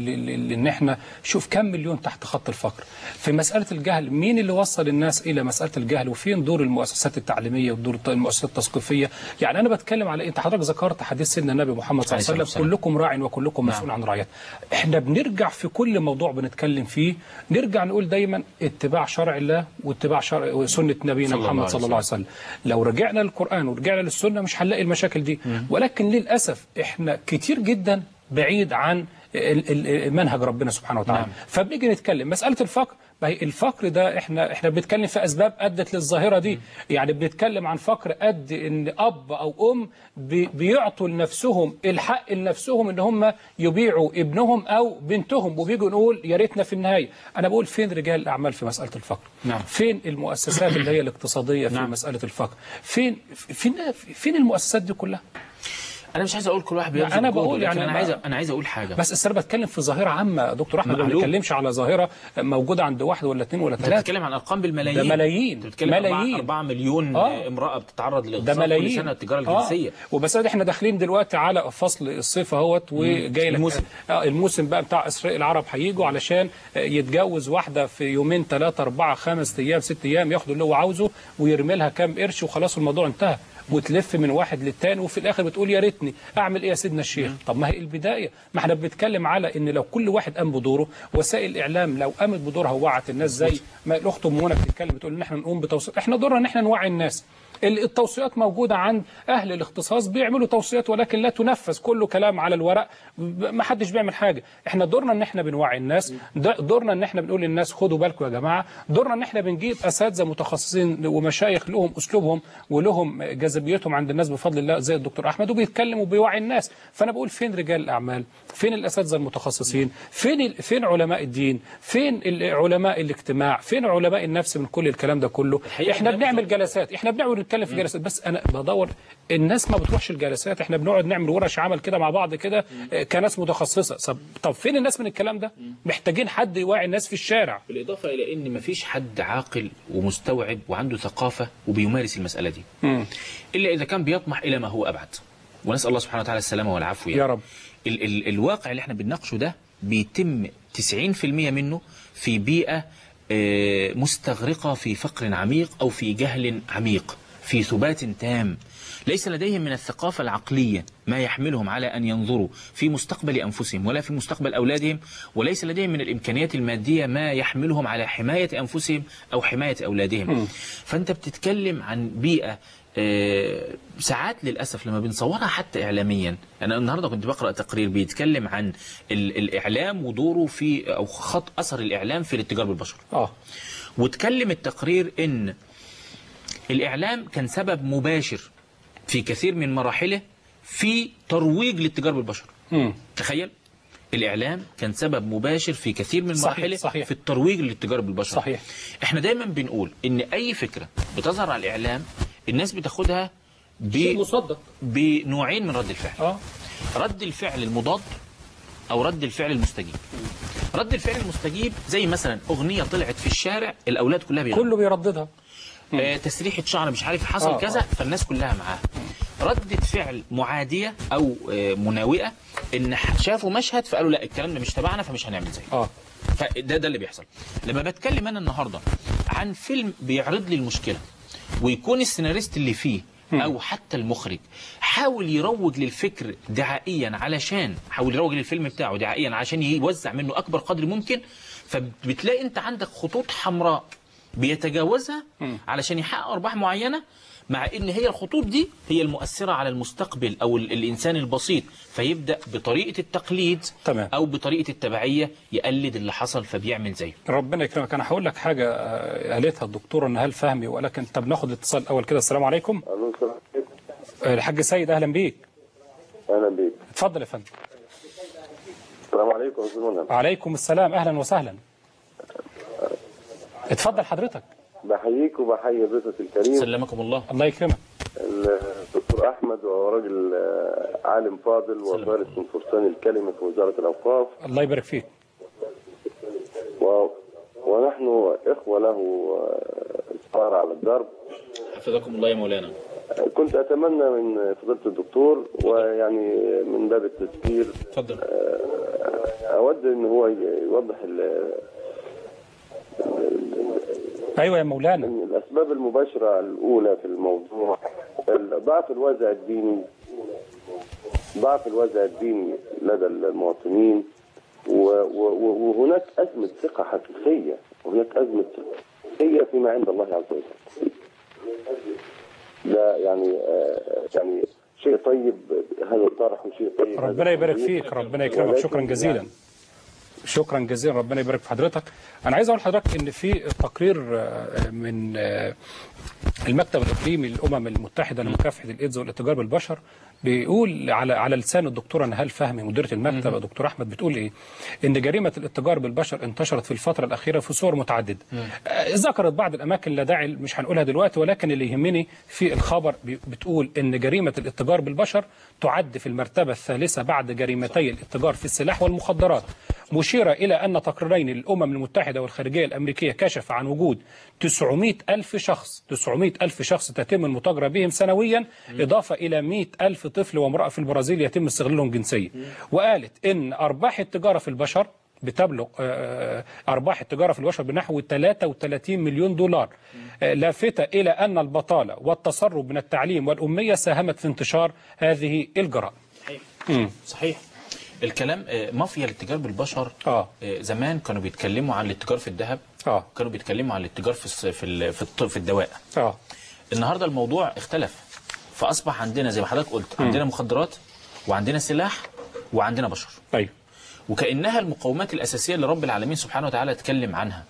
Speaker 2: وان احنا شوف كم مليون تحت خط الفقر في مساله الجهل مين اللي وصل الناس الى مساله الجهل وفين دور المؤسسات التعليميه ودور المؤسسات التثقيفيه يعني انا بتكلم على انت حضرتك ذكرت حديث سيدنا النبي محمد صلى الله عليه
Speaker 3: عليه الصلاة
Speaker 2: وسلم كلكم راع وكلكم مسؤول عن رعيته احنا بنرجع في كل موضوع بنتكلم فيه نرجع نقول دايما اتباع شرع الله واتباع شرع سنه نبينا
Speaker 3: صلى الله
Speaker 2: محمد
Speaker 3: عليه
Speaker 2: صلى الله عليه وسلم لو رجعنا للقران ورجعنا للسنه مش هنلاقي المشاكل دي ولكن للاسف احنا كتير جدا بعيد عن ال- ال- منهج ربنا سبحانه وتعالى
Speaker 3: نعم.
Speaker 2: فبنيجي نتكلم مساله الفقر ما هي الفقر ده احنا احنا بنتكلم في اسباب ادت للظاهره دي يعني بنتكلم عن فقر اد ان اب او ام بي- بيعطوا لنفسهم الحق لنفسهم ان هم يبيعوا ابنهم او بنتهم وبيجوا نقول يا ريتنا في النهايه انا بقول فين رجال الاعمال في مساله الفقر
Speaker 3: نعم.
Speaker 2: فين المؤسسات اللي هي الاقتصاديه في
Speaker 3: نعم.
Speaker 2: مساله الفقر فين فين فين المؤسسات دي كلها
Speaker 3: انا مش عايز اقول كل واحد
Speaker 2: لا،
Speaker 3: بيبذل
Speaker 2: أنا
Speaker 3: جهده،
Speaker 2: بقول
Speaker 3: لكن
Speaker 2: يعني
Speaker 3: انا
Speaker 2: ما-
Speaker 3: عايز انا عايز اقول حاجه
Speaker 2: بس أصل انا بتكلم في ظاهره عامه يا دكتور احمد ما
Speaker 3: معلوم.
Speaker 2: بنتكلمش على ظاهره موجوده عند واحد ولا اثنين ولا
Speaker 3: انت
Speaker 2: ثلاثه
Speaker 3: بتتكلم عن ارقام بالملايين
Speaker 2: ده ملايين.
Speaker 3: انت بتتكلم
Speaker 2: ملايين.
Speaker 3: 4 مليون
Speaker 2: آه.
Speaker 3: امراه بتتعرض
Speaker 2: ده
Speaker 3: لاغتصاب كل
Speaker 2: ملايين
Speaker 3: سنه التجاره الجنسيه
Speaker 2: آه. وبس احنا داخلين دلوقتي على فصل الصيف اهوت وجاي لك
Speaker 3: الموسم.
Speaker 2: آه الموسم بقى بتاع اسراء العرب هيجوا علشان آه، يتجوز واحده في يومين ثلاثه اربعه خمس ايام ست ايام ياخد اللي هو عاوزه ويرمي لها كام قرش وخلاص الموضوع انتهى وتلف من واحد للتاني وفي الاخر بتقول يا ريتني اعمل ايه يا سيدنا الشيخ طب ما هي البدايه ما احنا بنتكلم على ان لو كل واحد قام بدوره وسائل الاعلام لو قامت بدورها ووعت الناس زي ما الاخت ام منى بتتكلم بتقول ان احنا نقوم بتوصيات احنا دورنا ان احنا نوعي الناس ال- التوصيات موجودة عند أهل الاختصاص بيعملوا توصيات ولكن لا تنفذ كله كلام على الورق ب- ما حدش بيعمل حاجة احنا دورنا ان احنا بنوعي الناس د- دورنا ان احنا بنقول للناس خدوا بالكم يا جماعة دورنا ان احنا بنجيب أساتذة متخصصين ومشايخ لهم أسلوبهم ولهم جاذبيتهم عند الناس بفضل الله زي الدكتور أحمد وبيتكلم وبيوعي الناس فأنا بقول فين رجال الأعمال فين الأساتذة المتخصصين فين ال- فين علماء الدين فين ال- علماء الاجتماع فين علماء النفس من كل الكلام ده كله
Speaker 3: الحقيقة
Speaker 2: احنا
Speaker 3: ده
Speaker 2: بنعمل جلسات احنا بنقعد نتكلم في جلسات بس انا بدور الناس ما بتروحش الجلسات احنا بنقعد نعمل ورش عمل كده مع بعض كده آه، كناس متخصصه طب طب فين الناس من الكلام ده محتاجين حد يوعي الناس في الشارع
Speaker 3: بالاضافه الى ان مفيش حد عاقل ومستوعب وعنده ثقافه وبيمارس المساله دي الا اذا كان بيطمح الى ما هو ابعد ونسال الله سبحانه وتعالى السلامه والعفو يعني.
Speaker 2: يا رب.
Speaker 3: ال ال الواقع اللي احنا بنناقشه ده بيتم 90% منه في بيئه آه، مستغرقه في فقر عميق او في جهل عميق في ثبات تام ليس لديهم من الثقافة العقلية ما يحملهم على أن ينظروا في مستقبل أنفسهم ولا في مستقبل أولادهم وليس لديهم من الإمكانيات المادية ما يحملهم على حماية أنفسهم أو حماية أولادهم فأنت بتتكلم عن بيئة آه، ساعات للأسف لما بنصورها حتى إعلاميا أنا النهاردة كنت بقرأ تقرير بيتكلم عن ال- الإعلام ودوره في أو خط أثر الإعلام في الاتجار بالبشر
Speaker 2: اه
Speaker 3: وتكلم التقرير ان الإعلام كان سبب مباشر في كثير من مراحله في ترويج للتجارة بالبشر
Speaker 2: مم.
Speaker 3: تخيل الإعلام كان سبب مباشر في كثير من
Speaker 2: صحيح،
Speaker 3: مراحله
Speaker 2: صحيح.
Speaker 3: في الترويج للتجارة بالبشر
Speaker 2: صحيح.
Speaker 3: احنا دايما بنقول ان اي فكرة بتظهر على الإعلام الناس بتاخدها ب...
Speaker 2: مصدق
Speaker 3: بنوعين من رد الفعل
Speaker 2: اه
Speaker 3: رد الفعل المضاد او رد الفعل المستجيب رد الفعل المستجيب زي مثلا اغنيه طلعت في الشارع الاولاد كلها بيغنوا
Speaker 2: كله بيرددها
Speaker 3: آه تسريحه شعر مش عارف حصل
Speaker 2: آه،
Speaker 3: كذا
Speaker 2: آه.
Speaker 3: فالناس كلها معاها ردة فعل معادية أو آه، مناوئة إن ح- شافوا مشهد فقالوا لا الكلام ده مش تبعنا فمش هنعمل زيه
Speaker 2: اه
Speaker 3: فده ده اللي بيحصل لما بتكلم انا النهارده عن فيلم بيعرض لي المشكله ويكون السيناريست اللي فيه او حتى المخرج حاول يروج للفكر دعائيا علشان حاول يروج للفيلم بتاعه دعائيا عشان يوزع منه اكبر قدر ممكن فبتلاقي انت عندك خطوط حمراء بيتجاوزها علشان يحقق ارباح معينه مع ان هي الخطوط دي هي المؤثره على المستقبل او ال- الانسان البسيط فيبدا بطريقه التقليد
Speaker 2: تمام.
Speaker 3: او بطريقه التبعيه يقلد اللي حصل فبيعمل زيه
Speaker 2: ربنا يكرمك انا هقول لك حاجه آه، قالتها الدكتوره نهال فهمي ولكن طب ناخد الاتصال الاول كده السلام عليكم
Speaker 6: الو السلام عليكم.
Speaker 2: آه، الحاج سيد اهلا بيك
Speaker 6: اهلا بيك
Speaker 2: اتفضل يا فندم
Speaker 6: السلام عليكم يا استاذ منى
Speaker 2: عليكم السلام اهلا وسهلا اتفضل حضرتك
Speaker 6: بحييك وبحيي ضيفك الكريم
Speaker 3: سلمكم الله
Speaker 2: الله يكرمك
Speaker 6: الدكتور احمد وهو راجل آه، عالم فاضل وفارس من فرسان الكلمه في وزاره الاوقاف
Speaker 2: الله يبارك فيك
Speaker 6: و... ونحن اخوه له صار على الدرب
Speaker 3: حفظكم الله يا مولانا
Speaker 6: كنت اتمنى من فضيله الدكتور ويعني من باب التذكير
Speaker 3: اتفضل
Speaker 6: اود ان هو يوضح ال-
Speaker 2: ايوه يا مولانا
Speaker 6: ان الاسباب المباشره الاولى في الموضوع ضعف الوازع الديني ضعف الوازع الديني لدى المواطنين و- و- وهناك ازمه ثقه حقيقيه وهناك ازمه ثقه حقيقيه فيما عند الله عز وجل ده يعني آه، يعني شيء طيب هذا الطرح وشيء طيب هذا
Speaker 2: ربنا يبارك
Speaker 6: التوجيه.
Speaker 2: فيك ربنا يكرمك
Speaker 6: ولكن
Speaker 2: شكرا جزيلا
Speaker 6: يعني
Speaker 2: شكرا جزيلا ربنا يبارك في حضرتك انا عايز اقول لحضرتك ان في تقرير آه، من آه، المكتب الاقليمي للامم المتحده لمكافحه الايدز والاتجار بالبشر بيقول على على لسان الدكتوره نهال فهمي مديره المكتب دكتور احمد بتقول ايه ان جريمه الاتجار بالبشر انتشرت في الفتره الاخيره في صور متعدده آه، ذكرت بعض الاماكن لا داعي مش هنقولها دلوقتي ولكن اللي يهمني في الخبر بي- بتقول ان جريمه الاتجار بالبشر تعد في المرتبه الثالثه بعد جريمتي الاتجار في السلاح والمخدرات مشيرة إلى أن تقريرين للأمم المتحدة والخارجية الأمريكية كشف عن وجود 900 ألف شخص 900 ألف شخص تتم المتاجرة بهم سنويا إضافة إلى 100 ألف طفل وامرأة في البرازيل يتم استغلالهم جنسيا وقالت إن أرباح التجارة في البشر بتبلغ آه، أرباح التجارة في البشر بنحو 33 مليون دولار آه، لافتة إلى أن البطالة والتسرب من التعليم والأمية ساهمت في انتشار هذه الجرائم
Speaker 3: صحيح صحيح الكلام آه، مافيا الاتجار بالبشر
Speaker 2: آه.
Speaker 3: آه، زمان كانوا بيتكلموا عن الاتجار في الذهب
Speaker 2: آه.
Speaker 3: كانوا بيتكلموا عن الاتجار في الس- في ال- في الط- في الدواء
Speaker 2: آه
Speaker 3: النهارده الموضوع اختلف فاصبح عندنا زي ما حضرتك قلت عندنا مخدرات وعندنا سلاح وعندنا بشر
Speaker 2: أيوه
Speaker 3: وكأنها المقومات الأساسية اللي رب العالمين سبحانه وتعالى اتكلم عنها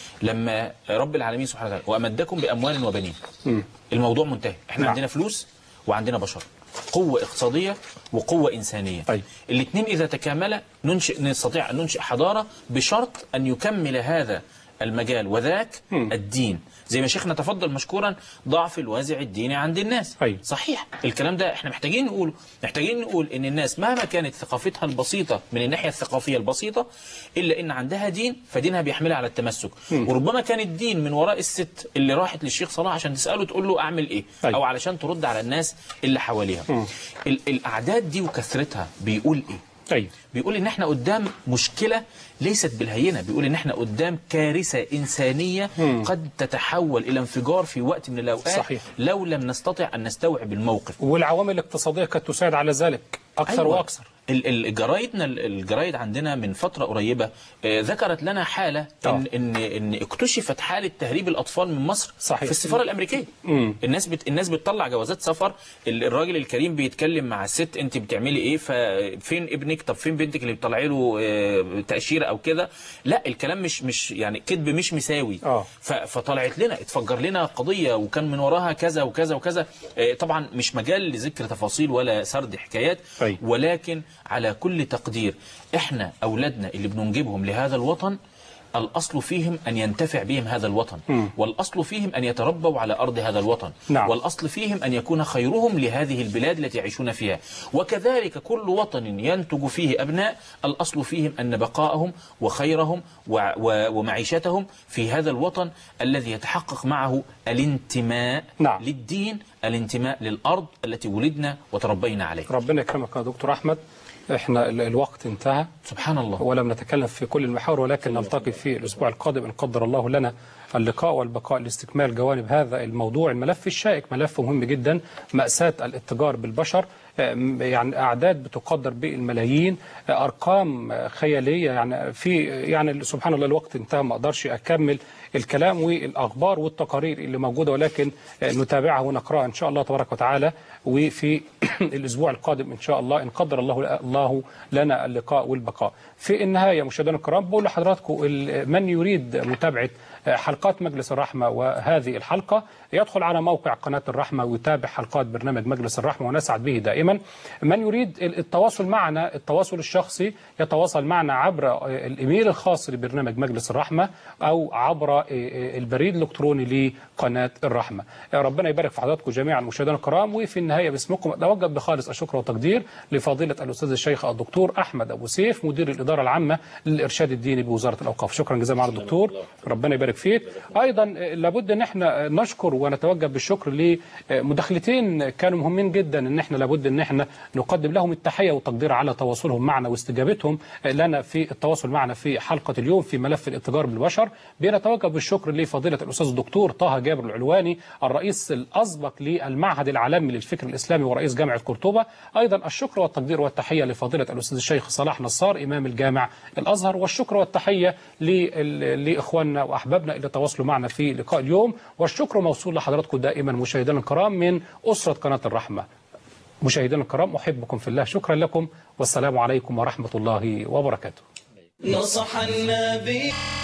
Speaker 3: لما رب العالمين سبحانه وتعالى وأمدكم بأموال وبنين الموضوع منتهي احنا
Speaker 2: نعم.
Speaker 3: عندنا فلوس وعندنا بشر قوة اقتصادية وقوة إنسانية
Speaker 2: أي.
Speaker 3: الاثنين إذا تكاملا ننشئ نستطيع أن ننشئ حضارة بشرط أن يكمل هذا المجال وذاك الدين زي ما شيخنا تفضل مشكورا ضعف الوازع الديني عند الناس
Speaker 2: أي.
Speaker 3: صحيح الكلام ده احنا محتاجين نقوله محتاجين نقول ان الناس مهما كانت ثقافتها البسيطة من الناحية الثقافية البسيطة الا ان عندها دين فدينها بيحملها على التمسك وربما كان الدين من وراء الست اللي راحت للشيخ صلاح عشان تسأله تقول له اعمل ايه
Speaker 2: أي.
Speaker 3: او علشان ترد على الناس اللي حواليها ال- الاعداد دي وكثرتها بيقول ايه
Speaker 2: أيوه
Speaker 3: بيقول ان احنا قدام مشكله ليست بالهينه بيقول ان احنا قدام كارثه انسانيه قد تتحول الى انفجار في وقت من الاوقات
Speaker 2: صحيح.
Speaker 3: لو لم نستطع ان نستوعب الموقف
Speaker 2: والعوامل الاقتصادية كانت تساعد على ذلك أكثر
Speaker 3: أيوة.
Speaker 2: وأكثر
Speaker 3: ال- ال- جرايدنا ال- الجرايد عندنا من فتره قريبه آه، ذكرت لنا حاله ان
Speaker 2: آه.
Speaker 3: ان ان اكتشفت حاله تهريب الاطفال من مصر
Speaker 2: صحيح.
Speaker 3: في السفاره الامريكيه الناس بت... الناس بتطلع جوازات سفر ال- الراجل الكريم بيتكلم مع الست انت بتعملي ايه ففين ابنك طب فين بنتك اللي بتطلعي له آه، تاشيره او كده لا الكلام مش مش يعني كذب مش مساوي
Speaker 2: آه.
Speaker 3: ف- فطلعت لنا اتفجر لنا قضيه وكان من وراها كذا وكذا وكذا آه، طبعا مش مجال لذكر تفاصيل ولا سرد حكايات
Speaker 2: أي.
Speaker 3: ولكن على كل تقدير احنا اولادنا اللي بننجبهم لهذا الوطن الأصل فيهم أن ينتفع بهم هذا الوطن والأصل فيهم أن يتربوا على أرض هذا الوطن
Speaker 2: نعم.
Speaker 3: والأصل فيم أن يكون خيرهم لهذه البلاد التي يعيشون فيها وكذلك كل وطن ينتج فيه أبناء الأصل فيهم أن بقاءهم وخيرهم و- و- ومعيشتهم في هذا الوطن الذي يتحقق معه الانتماء
Speaker 2: نعم.
Speaker 3: للدين الانتماء للأرض التي ولدنا وتربينا عليها
Speaker 2: ربنا يكرمك يا دكتور أحمد احنا ال- الوقت انتهى
Speaker 3: سبحان الله
Speaker 2: ولم نتكلم في كل المحاور ولكن نلتقي في الأسبوع القادم إن قدر الله لنا اللقاء والبقاء لاستكمال جوانب هذا الموضوع الملف الشائك ملف مهم جدا مأساة الاتجار بالبشر آم، يعني أعداد بتقدر بالملايين آه، أرقام آه، خيالية يعني في يعني سبحان الله الوقت انتهى ما أقدرش أكمل الكلام والأخبار والتقارير اللي موجودة ولكن آه، نتابعها ونقرأها إن شاء الله تبارك وتعالى وفي الأسبوع القادم إن شاء الله إن قدر الله الله لنا اللقاء والبقاء في النهاية مشاهدينا الكرام بقول لحضراتكم ال- من يريد متابعة حلقات مجلس الرحمة وهذه الحلقة يدخل على موقع قناة الرحمة ويتابع حلقات برنامج مجلس الرحمة ونسعد به دائما من يريد التواصل معنا التواصل الشخصي يتواصل معنا عبر الإيميل الخاص لبرنامج مجلس الرحمة أو عبر البريد الإلكتروني لقناة الرحمة ربنا يبارك في حضراتكم جميعا مشاهدينا الكرام وفي النهاية باسمكم أتوجه بخالص الشكر والتقدير لفضيلة الأستاذ الشيخ الدكتور أحمد أبو سيف مدير الإدارة العامة للإرشاد الديني بوزارة الأوقاف شكرا جزيلا معالي الدكتور ربنا يبارك فيك أيضا لابد أن احنا نشكر ونتوجه بالشكر لمداخلتين كانوا مهمين جدا أن احنا لابد أن احنا نقدم لهم التحية والتقدير على تواصلهم معنا واستجابتهم لنا في التواصل معنا في حلقة اليوم في ملف الاتجار بالبشر بنتوجه بالشكر لفضيلة الأستاذ الدكتور طه جابر العلواني الرئيس الأسبق للمعهد العالمي للفكر الإسلامي ورئيس جامعة قرطبة أيضا الشكر والتقدير والتحية لفضيلة الأستاذ الشيخ صلاح نصار إمام الجامع الأزهر والشكر والتحية لل- لإخواننا وأحبابنا اللي تواصلوا معنا في لقاء اليوم والشكر موصول لحضراتكم دائما مشاهدينا الكرام من أسرة قناة الرحمة مشاهدينا الكرام أحبكم في الله شكرا لكم والسلام عليكم ورحمة الله وبركاته
Speaker 1: نصح النبي